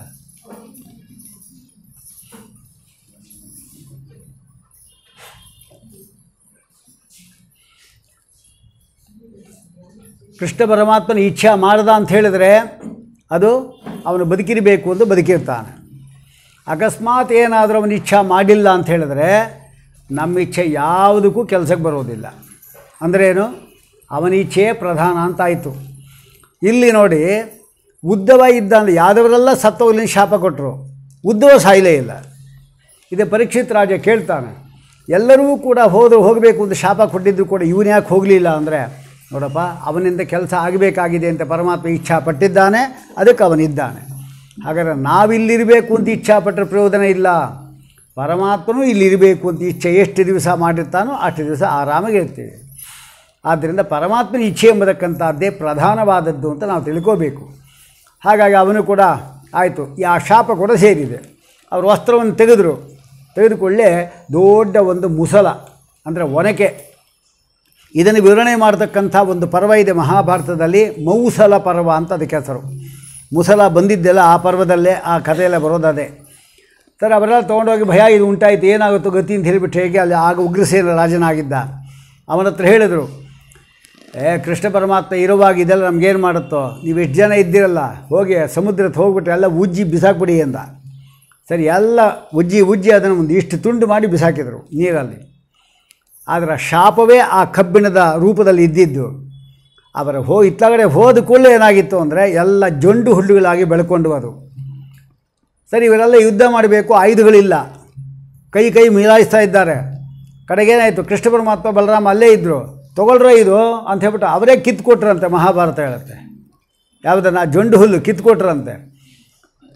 ಕೃಷ್ಣ ಪರಮಾತ್ಮನ ಇಚ್ಛೆ ಮಾಡ್ದ ಅಂತ ಹೇಳಿದರೆ ಅದು ಅವನು ಬದುಕಿರಬೇಕು ಅಂತ ಬದುಕಿರ್ತಾನೆ ಅಕಸ್ಮಾತ್ ಏನಾದರೂ ಅವನ ಇಚ್ಛೆ ಮಾಡಿಲ್ಲ ಅಂತ ಹೇಳಿದ್ರೆ ನಮ್ಮ ಇಚ್ಛೆ ಯಾವುದಕ್ಕೂ ಕೆಲಸಕ್ಕೆ ಬರೋದಿಲ್ಲ ಅಂದ್ರೇನು ಅವನ ಇಚ್ಛೆಯೇ ಪ್ರಧಾನ ಅಂತಾಯಿತು ಇಲ್ಲಿ ನೋಡಿ ಉದ್ದವ ಇದ್ದ ಅಂದರೆ ಯಾದವರೆಲ್ಲ ಸತ್ತೋಗ್ಲಿ ಶಾಪ ಕೊಟ್ಟರು ಉದ್ದವ ಸಾಯಲೇ ಇಲ್ಲ ಇದೇ ಪರೀಕ್ಷಿತ್ ರಾಜ ಕೇಳ್ತಾನೆ ಎಲ್ಲರೂ ಕೂಡ ಹೋದ್ರು ಹೋಗಬೇಕು ಅಂತ ಶಾಪ ಕೊಟ್ಟಿದ್ದು ಕೂಡ ಇವನು ಯಾಕೆ ಹೋಗಲಿಲ್ಲ ಅಂದರೆ ನೋಡಪ್ಪ ಅವನಿಂದ ಕೆಲಸ ಆಗಬೇಕಾಗಿದೆ ಅಂತ ಪರಮಾತ್ಮ ಇಚ್ಛಾ ಪಟ್ಟಿದ್ದಾನೆ ಅದಕ್ಕೆ ಅವನಿದ್ದಾನೆ ಹಾಗಾದರೆ ನಾವಿಲ್ಲಿರಬೇಕು ಅಂತ ಇಚ್ಛಾ ಪಟ್ಟರೆ ಪ್ರಯೋಜನ ಇಲ್ಲ ಪರಮಾತ್ಮನೂ ಇಲ್ಲಿರಬೇಕು ಅಂತ ಇಚ್ಛೆ ಎಷ್ಟು ದಿವಸ ಮಾಡಿರ್ತಾನೋ ಅಷ್ಟು ದಿವಸ ಆರಾಮಾಗಿ ಇರ್ತೀವಿ ಆದ್ದರಿಂದ ಪರಮಾತ್ಮನ ಇಚ್ಛೆ ಎಂಬತಕ್ಕಂಥದ್ದೇ ಪ್ರಧಾನವಾದದ್ದು ಅಂತ ನಾವು ತಿಳ್ಕೋಬೇಕು ಹಾಗಾಗಿ ಅವನು ಕೂಡ ಆಯಿತು ಆ ಶಾಪ ಕೂಡ ಸೇರಿದೆ ಅವರು ವಸ್ತ್ರವನ್ನು ತೆಗೆದರು ತೆಗೆದುಕೊಳ್ಳೆ ದೊಡ್ಡ ಒಂದು ಮುಸಲ ಅಂದರೆ ಒನಕೆ ಇದನ್ನು ವಿವರಣೆ ಮಾಡತಕ್ಕಂಥ ಒಂದು ಪರ್ವ ಇದೆ ಮಹಾಭಾರತದಲ್ಲಿ ಮೌಸಲ ಪರ್ವ ಅಂತ ಅದಕ್ಕೆ ಹೆಸರು ಮುಸಲ ಬಂದಿದ್ದೆಲ್ಲ ಆ ಪರ್ವದಲ್ಲೇ ಆ ಕಥೆಯೆಲ್ಲ ಬರೋದದೇ ಸರ್ ಅವರೆಲ್ಲ ತೊಗೊಂಡೋಗಿ ಭಯ ಇದು ಉಂಟಾಯಿತು ಏನಾಗುತ್ತೋ ಗತಿ ಅಂತ ಹೇಳಿಬಿಟ್ಟು ಹೇಗೆ ಅಲ್ಲಿ ಆಗ ಉಗ್ರಸೇನ ರಾಜನಾಗಿದ್ದ ಅವನ ಹತ್ರ ಹೇಳಿದರು ಏ ಕೃಷ್ಣ ಪರಮಾತ್ಮ ಇರುವಾಗ ಇದೆಲ್ಲ ನಮಗೇನು ಮಾಡುತ್ತೋ ನೀವು ಎಷ್ಟು ಜನ ಇದ್ದೀರಲ್ಲ ಹೋಗಿ ಸಮುದ್ರಕ್ಕೆ ಹೋಗ್ಬಿಟ್ಟು ಎಲ್ಲ ಉಜ್ಜಿ ಬಿಸಾಕ್ಬಿಡಿ ಅಂದ ಸರಿ ಎಲ್ಲ ಉಜ್ಜಿ ಉಜ್ಜಿ ಅದನ್ನು ಒಂದು ಇಷ್ಟು ತುಂಡು ಮಾಡಿ ಬಿಸಾಕಿದರು ನೀರಲ್ಲಿ ಆದರೆ ಶಾಪವೇ ಆ ಕಬ್ಬಿಣದ ರೂಪದಲ್ಲಿ ಇದ್ದಿದ್ದು ಅವರ ಹೋ ಇತ್ತಗಡೆ ಹೋದ ಕೂಡಲೇ ಏನಾಗಿತ್ತು ಅಂದರೆ ಎಲ್ಲ ಜೊಂಡು ಹುಲ್ಲುಗಳಾಗಿ ಬೆಳ್ಕೊಂಡು ಅದು ಸರಿ ಇವರೆಲ್ಲ ಯುದ್ಧ ಮಾಡಬೇಕು ಆಯುಧಗಳಿಲ್ಲ ಕೈ ಕೈ ಮಿಲಾಯಿಸ್ತಾ ಇದ್ದಾರೆ ಕಡೆಗೇನಾಯಿತು ಕೃಷ್ಣ ಪರಮಾತ್ಮ ಬಲರಾಮ ಅಲ್ಲೇ ಇದ್ದರು ತೊಗೊಳ್ರ ಇದು ಅಂತ ಹೇಳ್ಬಿಟ್ಟು ಅವರೇ ಕಿತ್ಕೊಟ್ರಂತೆ ಮಹಾಭಾರತ ಹೇಳುತ್ತೆ ಯಾವುದನ್ನು ಜೊಂಡು ಹುಲ್ಲು ಕಿತ್ಕೊಟ್ರಂತೆ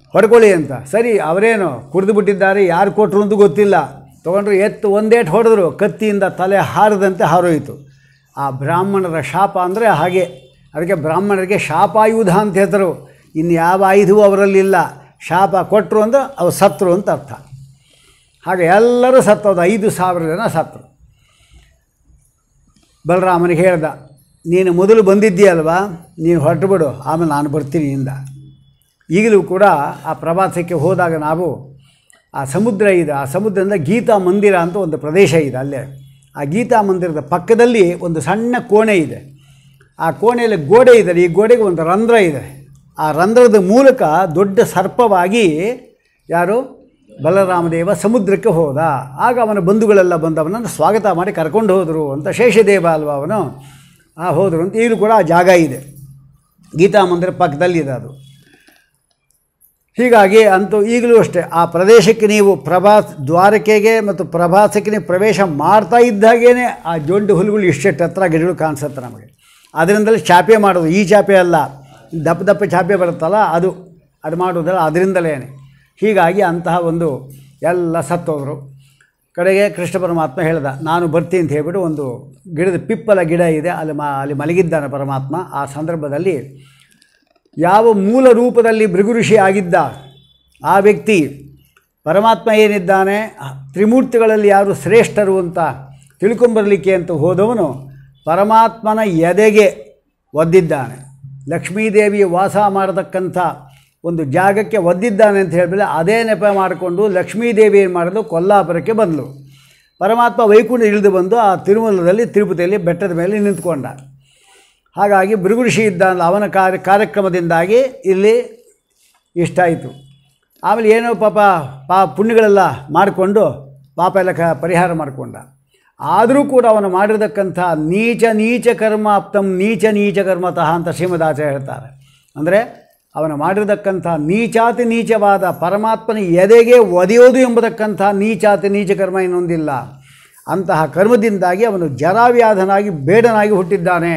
ಹೊಡ್ಕೊಳ್ಳಿ ಅಂತ ಸರಿ ಅವರೇನು ಕುಡಿದು ಬಿಟ್ಟಿದ್ದಾರೆ ಯಾರು ಕೊಟ್ಟರು ಅಂತ ಗೊತ್ತಿಲ್ಲ ತೊಗೊಂಡ್ರು ಎತ್ತು ಒಂದೇಟು ಹೊಡೆದ್ರು ಕತ್ತಿಯಿಂದ ತಲೆ ಹಾರದಂತೆ ಹಾರೋಯಿತು ಆ ಬ್ರಾಹ್ಮಣರ ಶಾಪ ಅಂದರೆ ಹಾಗೆ ಅದಕ್ಕೆ ಬ್ರಾಹ್ಮಣರಿಗೆ ಶಾಪಾಯುಧ ಅಂತ ಹೆಸರು ಇನ್ನು ಯಾವ ಆಯುಧವೂ ಅವರಲ್ಲಿಲ್ಲ ಶಾಪ ಕೊಟ್ಟರು ಅಂದ್ರೆ ಅವ್ರು ಸತ್ರು ಅಂತ ಅರ್ಥ ಹಾಗೆ ಎಲ್ಲರೂ ಸತ್ತೋದು ಐದು ಸಾವಿರ ಜನ ಸತ್ತರು ಬಲರಾಮನಿಗೆ ಹೇಳ್ದ ನೀನು ಮೊದಲು ಬಂದಿದ್ದೀಯಲ್ವಾ ನೀನು ಹೊರಟು ಬಿಡು ಆಮೇಲೆ ನಾನು ಬರ್ತೀನಿ ಇಂದ ಈಗಲೂ ಕೂಡ ಆ ಪ್ರವಾಸಕ್ಕೆ ಹೋದಾಗ ನಾವು ಆ ಸಮುದ್ರ ಇದೆ ಆ ಸಮುದ್ರದಿಂದ ಗೀತಾ ಮಂದಿರ ಅಂತ ಒಂದು ಪ್ರದೇಶ ಇದೆ ಅಲ್ಲೇ ಆ ಗೀತಾ ಮಂದಿರದ ಪಕ್ಕದಲ್ಲಿ ಒಂದು ಸಣ್ಣ ಕೋಣೆ ಇದೆ ಆ ಕೋಣೆಯಲ್ಲಿ ಗೋಡೆ ಇದೆ ಈ ಗೋಡೆಗೆ ಒಂದು ರಂಧ್ರ ಇದೆ ಆ ರಂಧ್ರದ ಮೂಲಕ ದೊಡ್ಡ ಸರ್ಪವಾಗಿ ಯಾರು ಬಲರಾಮದೇವ ಸಮುದ್ರಕ್ಕೆ ಹೋದ ಆಗ ಅವನ ಬಂಧುಗಳೆಲ್ಲ ಬಂದು ಅವನನ್ನು ಸ್ವಾಗತ ಮಾಡಿ ಕರ್ಕೊಂಡು ಹೋದರು ಅಂತ ಶೇಷದೇವ ಅಲ್ವಾ ಅವನು ಆ ಹೋದರು ಅಂತ ಈಗಲೂ ಕೂಡ ಆ ಜಾಗ ಇದೆ ಗೀತಾ ಮಂದಿರ ಪಕ್ಕದಲ್ಲಿದೆ ಅದು ಹೀಗಾಗಿ ಅಂತೂ ಈಗಲೂ ಅಷ್ಟೇ ಆ ಪ್ರದೇಶಕ್ಕೆ ನೀವು ಪ್ರಭಾಸ್ ದ್ವಾರಕೆಗೆ ಮತ್ತು ಪ್ರಭಾಸಕ್ಕೆ ನೀವು ಪ್ರವೇಶ ಮಾಡ್ತಾ ಇದ್ದಾಗೇ ಆ ಜೊಂಡು ಹುಲ್ಲುಗಳು ಇಷ್ಟೆಷ್ಟು ಹತ್ರ ಗಿಡಗಳು ಕಾಣಿಸುತ್ತೆ ನಮಗೆ ಅದರಿಂದಲೇ ಚಾಪೆ ಮಾಡೋದು ಈ ಚಾಪೆ ಅಲ್ಲ ದಪ್ಪ ದಪ್ಪ ಚಾಪೆ ಬರುತ್ತಲ್ಲ ಅದು ಅದು ಮಾಡೋದಲ್ಲ ಅದರಿಂದಲೇ ಹೀಗಾಗಿ ಅಂತಹ ಒಂದು ಎಲ್ಲ ಸತ್ತೋದ್ರು ಕಡೆಗೆ ಕೃಷ್ಣ ಪರಮಾತ್ಮ ಹೇಳ್ದ ನಾನು ಬರ್ತೀನಿ ಅಂತ ಹೇಳ್ಬಿಟ್ಟು ಒಂದು ಗಿಡದ ಪಿಪ್ಪಲ ಗಿಡ ಇದೆ ಅಲ್ಲಿ ಮ ಅಲ್ಲಿ ಮಲಗಿದ್ದಾನೆ ಪರಮಾತ್ಮ ಆ ಸಂದರ್ಭದಲ್ಲಿ ಯಾವ ಮೂಲ ರೂಪದಲ್ಲಿ ಭೃಗುಋಷಿ ಆಗಿದ್ದ ಆ ವ್ಯಕ್ತಿ ಪರಮಾತ್ಮ ಏನಿದ್ದಾನೆ ತ್ರಿಮೂರ್ತಿಗಳಲ್ಲಿ ಯಾರು ಶ್ರೇಷ್ಠರು ಅಂತ ತಿಳ್ಕೊಂಬರಲಿಕ್ಕೆ ಅಂತ ಹೋದವನು ಪರಮಾತ್ಮನ ಎದೆಗೆ ಒದ್ದಿದ್ದಾನೆ ಲಕ್ಷ್ಮೀದೇವಿ ವಾಸ ಮಾಡತಕ್ಕಂಥ ಒಂದು ಜಾಗಕ್ಕೆ ಒದ್ದಿದ್ದಾನೆ ಅಂತ ಹೇಳಿದ್ರೆ ಅದೇ ನೆಪ ಮಾಡಿಕೊಂಡು ಲಕ್ಷ್ಮೀದೇವಿ ಏನು ಮಾಡಿದ್ಲು ಕೊಲ್ಲಾಪುರಕ್ಕೆ ಬಂದಳು ಪರಮಾತ್ಮ ವೈಕುಂಠ ಇಳಿದು ಬಂದು ಆ ತಿರುಮಲದಲ್ಲಿ ತಿರುಪತಿಯಲ್ಲಿ ಬೆಟ್ಟದ ಮೇಲೆ ನಿಂತ್ಕೊಂಡ ಹಾಗಾಗಿ ಭೃಗುಋಷಿ ಇದ್ದ ಅವನ ಕಾರ್ಯ ಕಾರ್ಯಕ್ರಮದಿಂದಾಗಿ ಇಲ್ಲಿ ಇಷ್ಟ ಆಯಿತು ಆಮೇಲೆ ಏನೋ ಪಾಪ ಪಾ ಪುಣ್ಯಗಳೆಲ್ಲ ಮಾಡಿಕೊಂಡು ಪಾಪ ಎಲ್ಲ ಕ ಪರಿಹಾರ ಮಾಡಿಕೊಂಡ ಆದರೂ ಕೂಡ ಅವನು ಮಾಡಿರತಕ್ಕಂಥ ನೀಚ ನೀಚ ಕರ್ಮ ಅಪ್ತಂ ನೀಚ ನೀಚ ಕರ್ಮತಃ ಅಂತ ಶ್ರೀಮದಾಚಾರ್ಯ ಹೇಳ್ತಾರೆ ಅಂದರೆ ಅವನು ಮಾಡಿರತಕ್ಕಂಥ ನೀಚಾತಿ ನೀಚವಾದ ಪರಮಾತ್ಮನ ಎದೆಗೆ ಒದೆಯೋದು ಎಂಬತಕ್ಕಂಥ ನೀಚಾತಿ ನೀಚ ಕರ್ಮ ಇನ್ನೊಂದಿಲ್ಲ ಅಂತಹ ಕರ್ಮದಿಂದಾಗಿ ಅವನು ಜರಾವ್ಯಾಧನಾಗಿ ಬೇಡನಾಗಿ ಹುಟ್ಟಿದ್ದಾನೆ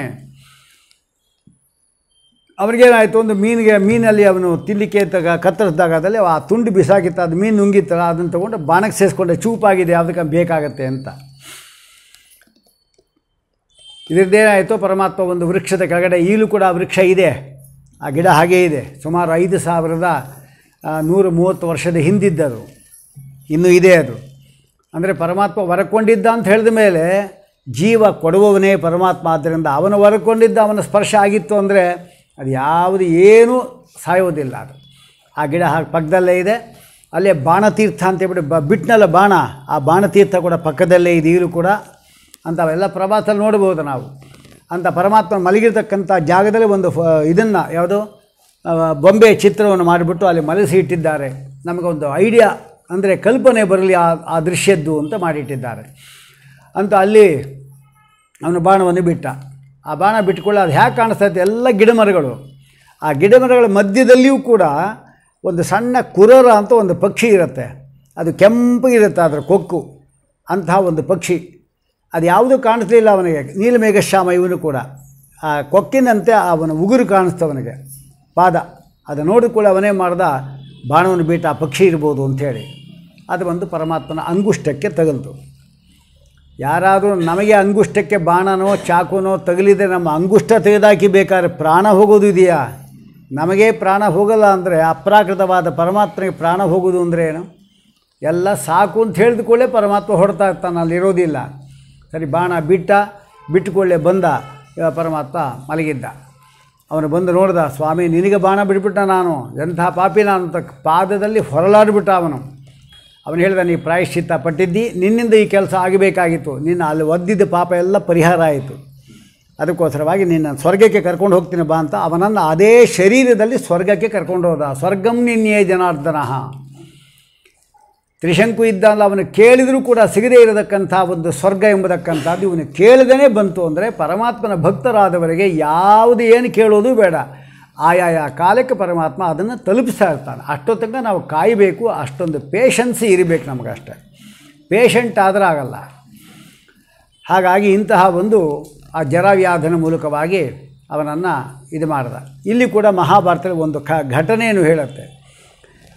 ಅವನಿಗೇನಾಯಿತು ಒಂದು ಮೀನಿಗೆ ಮೀನಲ್ಲಿ ಅವನು ತಿನ್ನಲಿಕ್ಕೆ ತಗ ಕತ್ತರಿಸಿದಾಗ ಅದಲ್ಲಿ ಆ ತುಂಡು ಬಿಸಾಕಿತ್ತು ಅದು ಮೀನು ನುಂಗಿತ್ತಲ್ಲ ಅದನ್ನು ತೊಗೊಂಡು ಬಾಣಕ್ಕೆ ಸೇರಿಸ್ಕೊಂಡೆ ಚೂಪಾಗಿದೆ ಯಾವುದಕ್ಕೆ ಬೇಕಾಗತ್ತೆ ಅಂತ ಇದರದ್ದೇನಾಯಿತು ಪರಮಾತ್ಮ ಒಂದು ವೃಕ್ಷದ ಕೆಳಗಡೆ ಈಗಲೂ ಕೂಡ ಆ ವೃಕ್ಷ ಇದೆ ಆ ಗಿಡ ಹಾಗೇ ಇದೆ ಸುಮಾರು ಐದು ಸಾವಿರದ ಆ, ನೂರ ಮೂವತ್ತು ವರ್ಷದ ಹಿಂದಿದ್ದದು ಇನ್ನೂ ಇದೆ ಅದು ಅಂದರೆ ಪರಮಾತ್ಮ ಹೊರಕೊಂಡಿದ್ದ ಅಂತ ಹೇಳಿದ ಮೇಲೆ ಜೀವ ಕೊಡುವವನೇ ಪರಮಾತ್ಮ ಆದ್ದರಿಂದ ಅವನು ಹೊರಕೊಂಡಿದ್ದ ಅವನ ಸ್ಪರ್ಶ ಆಗಿತ್ತು ಅಂದರೆ ಅದು ಯಾವುದು ಏನೂ ಸಾಯೋದಿಲ್ಲ ಅದು ಆ ಗಿಡ ಹಾಗೆ ಪಕ್ಕದಲ್ಲೇ ಇದೆ ಅಲ್ಲೇ ಬಾಣತೀರ್ಥ ಅಂತ ಹೇಳ್ಬಿಟ್ಟು ಬ ಬಿಟ್ನಲ್ಲ ಬಾಣ ಆ ಬಾಣತೀರ್ಥ ಕೂಡ ಪಕ್ಕದಲ್ಲೇ ಇದೆ ಈಗಲೂ ಕೂಡ ಅಂಥವೆಲ್ಲ ಪ್ರವಾಸದಲ್ಲಿ ನೋಡ್ಬೋದು ನಾವು ಅಂಥ ಪರಮಾತ್ಮ ಮಲಗಿರ್ತಕ್ಕಂಥ ಜಾಗದಲ್ಲಿ ಒಂದು ಫ ಇದನ್ನು ಯಾವುದು ಆ, ಬೊಂಬೆ ಚಿತ್ರವನ್ನು ಮಾಡಿಬಿಟ್ಟು ಅಲ್ಲಿ ಮಲಗಿಸಿ ಇಟ್ಟಿದ್ದಾರೆ ನಮಗೊಂದು ಐಡಿಯಾ ಅಂದರೆ ಕಲ್ಪನೆ ಬರಲಿ ಆ ಆ ದೃಶ್ಯದ್ದು ಅಂತ ಮಾಡಿಟ್ಟಿದ್ದಾರೆ ಅಂತ ಅಲ್ಲಿ ಅವನು ಬಾಣವನ್ನು ಬಿಟ್ಟ ಆ ಬಾಣ ಬಿಟ್ಕೊಳ್ಳಿ ಅದು ಹೇಗೆ ಕಾಣಿಸ್ತೈತೆ ಎಲ್ಲ ಗಿಡಮರಗಳು ಆ ಗಿಡಮರಗಳ ಮಧ್ಯದಲ್ಲಿಯೂ ಕೂಡ ಒಂದು ಸಣ್ಣ ಕುರರ ಅಂತ ಒಂದು ಪಕ್ಷಿ ಇರುತ್ತೆ ಅದು ಕೆಂಪಗಿರುತ್ತೆ ಅದರ ಕೊಕ್ಕು ಅಂತಹ ಒಂದು ಪಕ್ಷಿ ಅದು ಯಾವುದೂ ಕಾಣಿಸ್ಲಿಲ್ಲ ಅವನಿಗೆ ನೀಲಮೇಘಶ್ಯಾಮ ಇವನು ಕೂಡ ಆ ಕೊಕ್ಕಿನಂತೆ ಅವನ ಉಗುರು ಕಾಣಿಸ್ತವನಿಗೆ ಪಾದ ಅದು ನೋಡಿ ಕೂಡ ಅವನೇ ಮಾಡ್ದ ಬಾಣವನ್ನು ಬಿಟ್ಟು ಆ ಪಕ್ಷಿ ಇರ್ಬೋದು ಅಂಥೇಳಿ ಅದು ಬಂದು ಪರಮಾತ್ಮನ ಅಂಗುಷ್ಟಕ್ಕೆ ತಗಲ್ತು ಯಾರಾದರೂ ನಮಗೆ ಅಂಗುಷ್ಟಕ್ಕೆ ಬಾಣನೋ ಚಾಕುನೋ ತಗಲಿದ್ರೆ ನಮ್ಮ ಅಂಗುಷ್ಟ ತೆಗೆದಾಕಿ ಬೇಕಾದ್ರೆ ಪ್ರಾಣ ಹೋಗೋದು ಇದೆಯಾ ನಮಗೆ ಪ್ರಾಣ ಹೋಗಲ್ಲ ಅಂದರೆ ಅಪ್ರಾಕೃತವಾದ ಪರಮಾತ್ಮನಿಗೆ ಪ್ರಾಣ ಹೋಗೋದು ಅಂದರೆ ಏನು ಎಲ್ಲ ಸಾಕು ಅಂತ ಹೇಳಿದ್ಕೊಳ್ಳೆ ಪರಮಾತ್ಮ ಹೊಡ್ತಾ ಇರ್ತಾನೆ ಅಲ್ಲಿರೋದಿಲ್ಲ ಸರಿ ಬಾಣ ಬಿಟ್ಟ ಬಿಟ್ಟುಕೊಳ್ಳೆ ಬಂದ ಇವ ಪರಮಾತ್ಮ ಮಲಗಿದ್ದ ಅವನು ಬಂದು ನೋಡ್ದ ಸ್ವಾಮಿ ನಿನಗೆ ಬಾಣ ಬಿಟ್ಬಿಟ್ಟ ನಾನು ಎಂಥ ಪಾಪಿ ನಾನು ಅಂತ ಪಾದದಲ್ಲಿ ಹೊರಲಾಡ್ಬಿಟ್ಟ ಅವನು ಅವನು ಹೇಳಿದ ನೀ ಪ್ರಾಯಶ್ಚಿತ್ತ ಪಟ್ಟಿದ್ದಿ ನಿನ್ನಿಂದ ಈ ಕೆಲಸ ಆಗಬೇಕಾಗಿತ್ತು ನಿನ್ನ ಅಲ್ಲಿ ಒದ್ದಿದ್ದ ಪಾಪ ಎಲ್ಲ ಪರಿಹಾರ ಆಯಿತು ಅದಕ್ಕೋಸ್ಕರವಾಗಿ ನಿನ್ನ ಸ್ವರ್ಗಕ್ಕೆ ಕರ್ಕೊಂಡು ಹೋಗ್ತೀನಿ ಬಾ ಅಂತ ಅವನನ್ನು ಅದೇ ಶರೀರದಲ್ಲಿ ಸ್ವರ್ಗಕ್ಕೆ ಕರ್ಕೊಂಡು ಹೋದ ಸ್ವರ್ಗಂ ನಿನ್ಯೇ ಜನಾರ್ದನಃ ತ್ರಿಶಂಕು ಇದ್ದಲ್ಲ ಅವನು ಕೇಳಿದರೂ ಕೂಡ ಸಿಗದೇ ಇರತಕ್ಕಂಥ ಒಂದು ಸ್ವರ್ಗ ಎಂಬತಕ್ಕಂಥದ್ದು ಇವನು ಕೇಳದೇ ಬಂತು ಅಂದರೆ ಪರಮಾತ್ಮನ ಭಕ್ತರಾದವರಿಗೆ ಯಾವುದು ಏನು ಕೇಳೋದು ಬೇಡ ಆಯಾಯ ಕಾಲಕ್ಕೆ ಪರಮಾತ್ಮ ಅದನ್ನು ತಲುಪಿಸ್ತಾ ಇರ್ತಾನೆ ಅಷ್ಟೊತ್ತಂಗ ನಾವು ಕಾಯಬೇಕು ಅಷ್ಟೊಂದು ಪೇಷನ್ಸಿ ಇರಬೇಕು ನಮಗಷ್ಟೆ ಪೇಷಂಟ್ ಆದರೆ ಆಗಲ್ಲ ಹಾಗಾಗಿ ಇಂತಹ ಒಂದು ಆ ಜರಾವ್ಯಾಧನ ಮೂಲಕವಾಗಿ ಅವನನ್ನು ಇದು ಮಾಡಿದ ಇಲ್ಲಿ ಕೂಡ ಮಹಾಭಾರತದಲ್ಲಿ ಒಂದು ಕ ಘಟನೆಯನ್ನು ಹೇಳುತ್ತೆ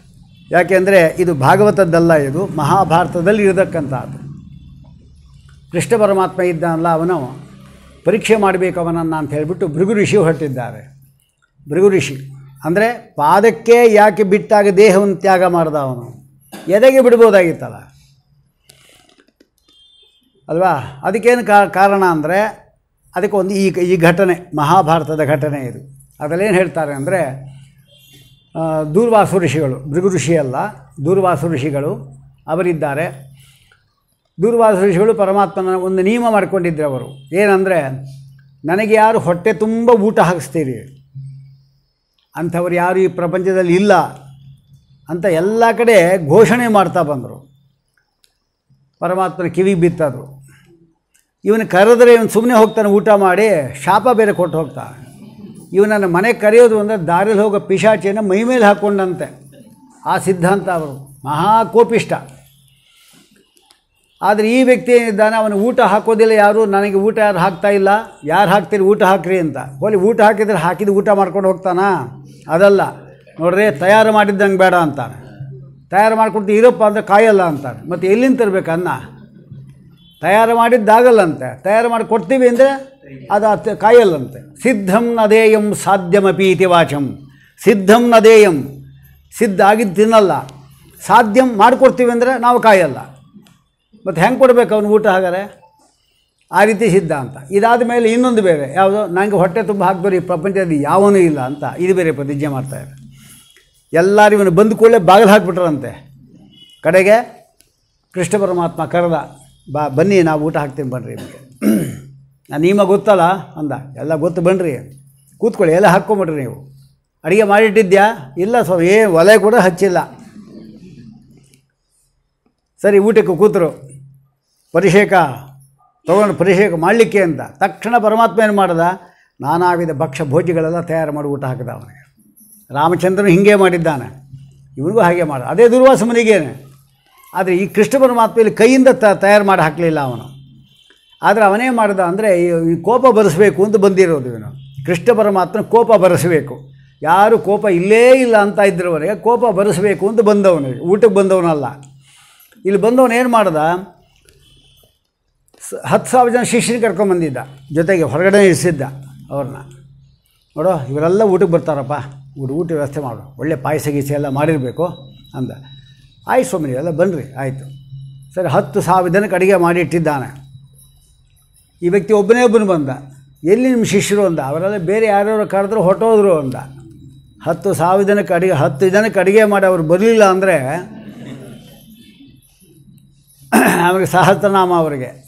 ಯಾಕೆಂದರೆ ಇದು ಭಾಗವತದ್ದಲ್ಲ ಇದು ಮಹಾಭಾರತದಲ್ಲಿ ಇರತಕ್ಕಂಥದ್ದು ಕೃಷ್ಣ ಪರಮಾತ್ಮ ಇದ್ದಾನಲ್ಲ ಅವನು ಪರೀಕ್ಷೆ ಮಾಡಬೇಕು ಅವನನ್ನು ಅಂತ ಹೇಳಿಬಿಟ್ಟು ಭೃಗು ಋಷಿ ಹೊರಟಿದ್ದಾರೆ ಭೃಗು ಋಷಿ ಅಂದರೆ ಪಾದಕ್ಕೆ ಯಾಕೆ ಬಿಟ್ಟಾಗ ದೇಹವನ್ನು ತ್ಯಾಗ ಮಾಡ್ದ ಅವನು ಎದೆಗೆ ಬಿಡ್ಬೋದಾಗಿತ್ತಲ್ಲ ಅಲ್ವಾ ಅದಕ್ಕೇನು ಕಾರಣ ಅಂದರೆ ಅದಕ್ಕೆ ಒಂದು ಈ ಈ ಘಟನೆ ಮಹಾಭಾರತದ ಘಟನೆ ಇದು ಅದರಲ್ಲೇನು ಹೇಳ್ತಾರೆ ಅಂದರೆ ದೂರ್ವಾಸು ಋಷಿಗಳು ಭೃಗು ಋಷಿ ಅಲ್ಲ ದೂರ್ವಾಸು ಋಷಿಗಳು ಅವರಿದ್ದಾರೆ ದೂರ್ವಾಸ ಋಷಿಗಳು ಪರಮಾತ್ಮನ ಒಂದು ನಿಯಮ ಮಾಡಿಕೊಂಡಿದ್ರು ಅವರು ಏನಂದರೆ ನನಗೆ ಯಾರು ಹೊಟ್ಟೆ ತುಂಬ ಊಟ ಹಾಕಿಸ್ತೀರಿ ಅಂಥವ್ರು ಯಾರು ಈ ಪ್ರಪಂಚದಲ್ಲಿ ಇಲ್ಲ ಅಂತ ಎಲ್ಲ ಕಡೆ ಘೋಷಣೆ ಮಾಡ್ತಾ ಬಂದರು ಪರಮಾತ್ಮನ ಕಿವಿ ಬಿತ್ತದು ಇವನು ಕರೆದ್ರೆ ಇವನು ಸುಮ್ಮನೆ ಹೋಗ್ತಾನೆ ಊಟ ಮಾಡಿ ಶಾಪ ಬೇರೆ ಕೊಟ್ಟು ಹೋಗ್ತಾನೆ ಇವನನ್ನು ಮನೆಗೆ ಕರೆಯೋದು ಅಂದರೆ ದಾರಿಲಿ ಹೋಗೋ ಪಿಶಾಚಿಯನ್ನು ಮೈ ಮೇಲೆ ಹಾಕ್ಕೊಂಡಂತೆ ಆ ಸಿದ್ಧಾಂತ ಅವರು ಮಹಾಕೋಪಿಷ್ಟ ಆದರೆ ಈ ವ್ಯಕ್ತಿ ಏನಿದ್ದಾನೆ ಅವನು ಊಟ ಹಾಕೋದಿಲ್ಲ ಯಾರು ನನಗೆ ಊಟ ಯಾರು ಹಾಕ್ತಾ ಇಲ್ಲ ಯಾರು ಹಾಕ್ತೀರಿ ಊಟ ಹಾಕ್ರಿ ಅಂತ ಹೋಲಿ ಊಟ ಹಾಕಿದ್ರೆ ಹಾಕಿದ ಊಟ ಮಾಡ್ಕೊಂಡು ಹೋಗ್ತಾನಾ ಅದಲ್ಲ ನೋಡ್ರಿ ತಯಾರು ಮಾಡಿದ್ದಂಗೆ ಬೇಡ ಅಂತಾನೆ ತಯಾರು ಮಾಡ್ಕೊಡ್ತೀವಿ ಇರಪ್ಪ ಅಂದರೆ ಕಾಯಲ್ಲ ಅಂತಾನೆ ಮತ್ತು ಎಲ್ಲಿಂದ ತರಬೇಕು ಅನ್ನ ತಯಾರು ಮಾಡಿದ್ದಾಗಲ್ಲಂತೆ ತಯಾರು ಮಾಡಿ ಕೊಡ್ತೀವಿ ಅಂದರೆ ಅದು ಅತ್ತೆ ಕಾಯಲ್ಲಂತೆ ಸಿದ್ಧಂ ನದೇಯಂ ಸಾಧ್ಯವಪಿ ಇತಿ ವಾಚಂ ಸಿದ್ಧಂ ನದೇಯಂ ಸಿದ್ಧ ಆಗಿದ್ದು ತಿನ್ನಲ್ಲ ಸಾಧ್ಯಂ ಮಾಡಿಕೊಡ್ತೀವಿ ಅಂದರೆ ನಾವು ಕಾಯಲ್ಲ ಮತ್ತು ಹೆಂಗೆ ಕೊಡ್ಬೇಕು ಅವನು ಊಟ ಹಾಗಾರೆ ಆ ರೀತಿ ಸಿದ್ಧ ಅಂತ ಇದಾದ ಮೇಲೆ ಇನ್ನೊಂದು ಬೇರೆ ಯಾವುದು ನನಗೆ ಹೊಟ್ಟೆ ತುಂಬ ಹಾಕ್ಬೇಡಿ ಈ ಪ್ರಪಂಚದಲ್ಲಿ ಯಾವನೂ ಇಲ್ಲ ಅಂತ ಇದು ಬೇರೆ ಪ್ರತಿಜ್ಞೆ ಮಾಡ್ತಾರೆ ಎಲ್ಲರೂ ಇವನು ಬಂದ ಕೂಡಲೇ ಬಾಗಿಲು ಹಾಕ್ಬಿಟ್ರಂತೆ ಕಡೆಗೆ ಕೃಷ್ಣ ಪರಮಾತ್ಮ ಕರೆದ ಬಾ ಬನ್ನಿ ನಾವು ಊಟ ಹಾಕ್ತೀನಿ ಬನ್ನಿರಿ ನಿಮಗೆ ನಾನು ನಿಮ ಗೊತ್ತಲ್ಲ ಅಂದ ಎಲ್ಲ ಗೊತ್ತು ಬನ್ನಿರಿ ಕೂತ್ಕೊಳ್ಳಿ ಎಲ್ಲ ಹಾಕ್ಕೊಂಬಿಡ್ರಿ ನೀವು ಅಡುಗೆ ಮಾಡಿಟ್ಟಿದ್ಯಾ ಇಲ್ಲ ಸ್ವಾಮಿ ಏನು ಒಲೆ ಕೂಡ ಹಚ್ಚಿಲ್ಲ ಸರಿ ಊಟಕ್ಕೆ ಕೂತರು ಪರಿಷೇಕ ತೊಗೊಂಡು ಪರಿಷೇಕ ಮಾಡಲಿಕ್ಕೆ ಅಂತ ತಕ್ಷಣ ಪರಮಾತ್ಮ ಏನು ಮಾಡ್ದ ನಾನಾ ವಿಧ ಭಕ್ಷ್ಯ ಭೋಜಿಗಳೆಲ್ಲ ತಯಾರು ಮಾಡಿ ಊಟ ಹಾಕಿದ ಅವನಿಗೆ ರಾಮಚಂದ್ರನು ಹೀಗೆ ಮಾಡಿದ್ದಾನೆ ಇವನಿಗೂ ಹಾಗೆ ಮಾಡ ಅದೇ ದುರ್ವಾಸ ಮನೆಗೇನೆ ಆದರೆ ಈ ಕೃಷ್ಣ ಪರಮಾತ್ಮೆಯಲ್ಲಿ ಕೈಯಿಂದ ತ ತಯಾರು ಮಾಡಿ ಹಾಕಲಿಲ್ಲ ಅವನು ಆದರೆ ಅವನೇ ಮಾಡಿದ ಅಂದರೆ ಈ ಕೋಪ ಬರೆಸಬೇಕು ಅಂತ ಬಂದಿರೋದು ಇವನು ಕೃಷ್ಣ ಪರಮಾತ್ಮನ ಕೋಪ ಬರೆಸಬೇಕು ಯಾರು ಕೋಪ ಇಲ್ಲೇ ಇಲ್ಲ ಅಂತ ಇದ್ರವರೆಗೆ ಕೋಪ ಬರೆಸಬೇಕು ಅಂತ ಬಂದವನಿಗೆ ಊಟಕ್ಕೆ ಬಂದವನಲ್ಲ ಇಲ್ಲಿ ಬಂದವನು ಏನು ಮಾಡ್ದ ಸ ಹತ್ತು ಸಾವಿರ ಜನ ಶಿಷ್ಯನ ಕರ್ಕೊಂಬಂದಿದ್ದ ಜೊತೆಗೆ ಹೊರಗಡೆ ಇಳಿಸಿದ್ದ ಅವ್ರನ್ನ ನೋಡೋ ಇವರೆಲ್ಲ ಊಟಕ್ಕೆ ಬರ್ತಾರಪ್ಪ ಊಟ ಊಟ ವ್ಯವಸ್ಥೆ ಮಾಡು ಒಳ್ಳೆ ಪಾಯಸ ಗೀಸ ಎಲ್ಲ ಮಾಡಿರಬೇಕು ಅಂದ ಆಯ್ತು ಸ್ವಾಮಿ ಎಲ್ಲ ಬನ್ನಿರಿ ಆಯಿತು ಸರಿ ಹತ್ತು ಸಾವಿರ ಜನಕ್ಕೆ ಅಡುಗೆ ಮಾಡಿ ಇಟ್ಟಿದ್ದಾನೆ ಈ ವ್ಯಕ್ತಿ ಒಬ್ಬನೇ ಒಬ್ಬನು ಬಂದ ಎಲ್ಲಿ ನಿಮ್ಮ ಶಿಷ್ಯರು ಅಂದ ಅವರೆಲ್ಲ ಬೇರೆ ಯಾರ್ಯಾರು ಕರೆದ್ರು ಹೊಟ್ಟೋದ್ರು ಅಂದ ಹತ್ತು ಸಾವಿರ ಜನಕ್ಕೆ ಅಡುಗೆ ಹತ್ತು ಜನಕ್ಕೆ ಅಡುಗೆ ಮಾಡಿ ಅವ್ರು ಬರಲಿಲ್ಲ ಅಂದರೆ ಆಮೇಲೆ ಸಹಸ್ರನಾಮ ಅವರಿಗೆ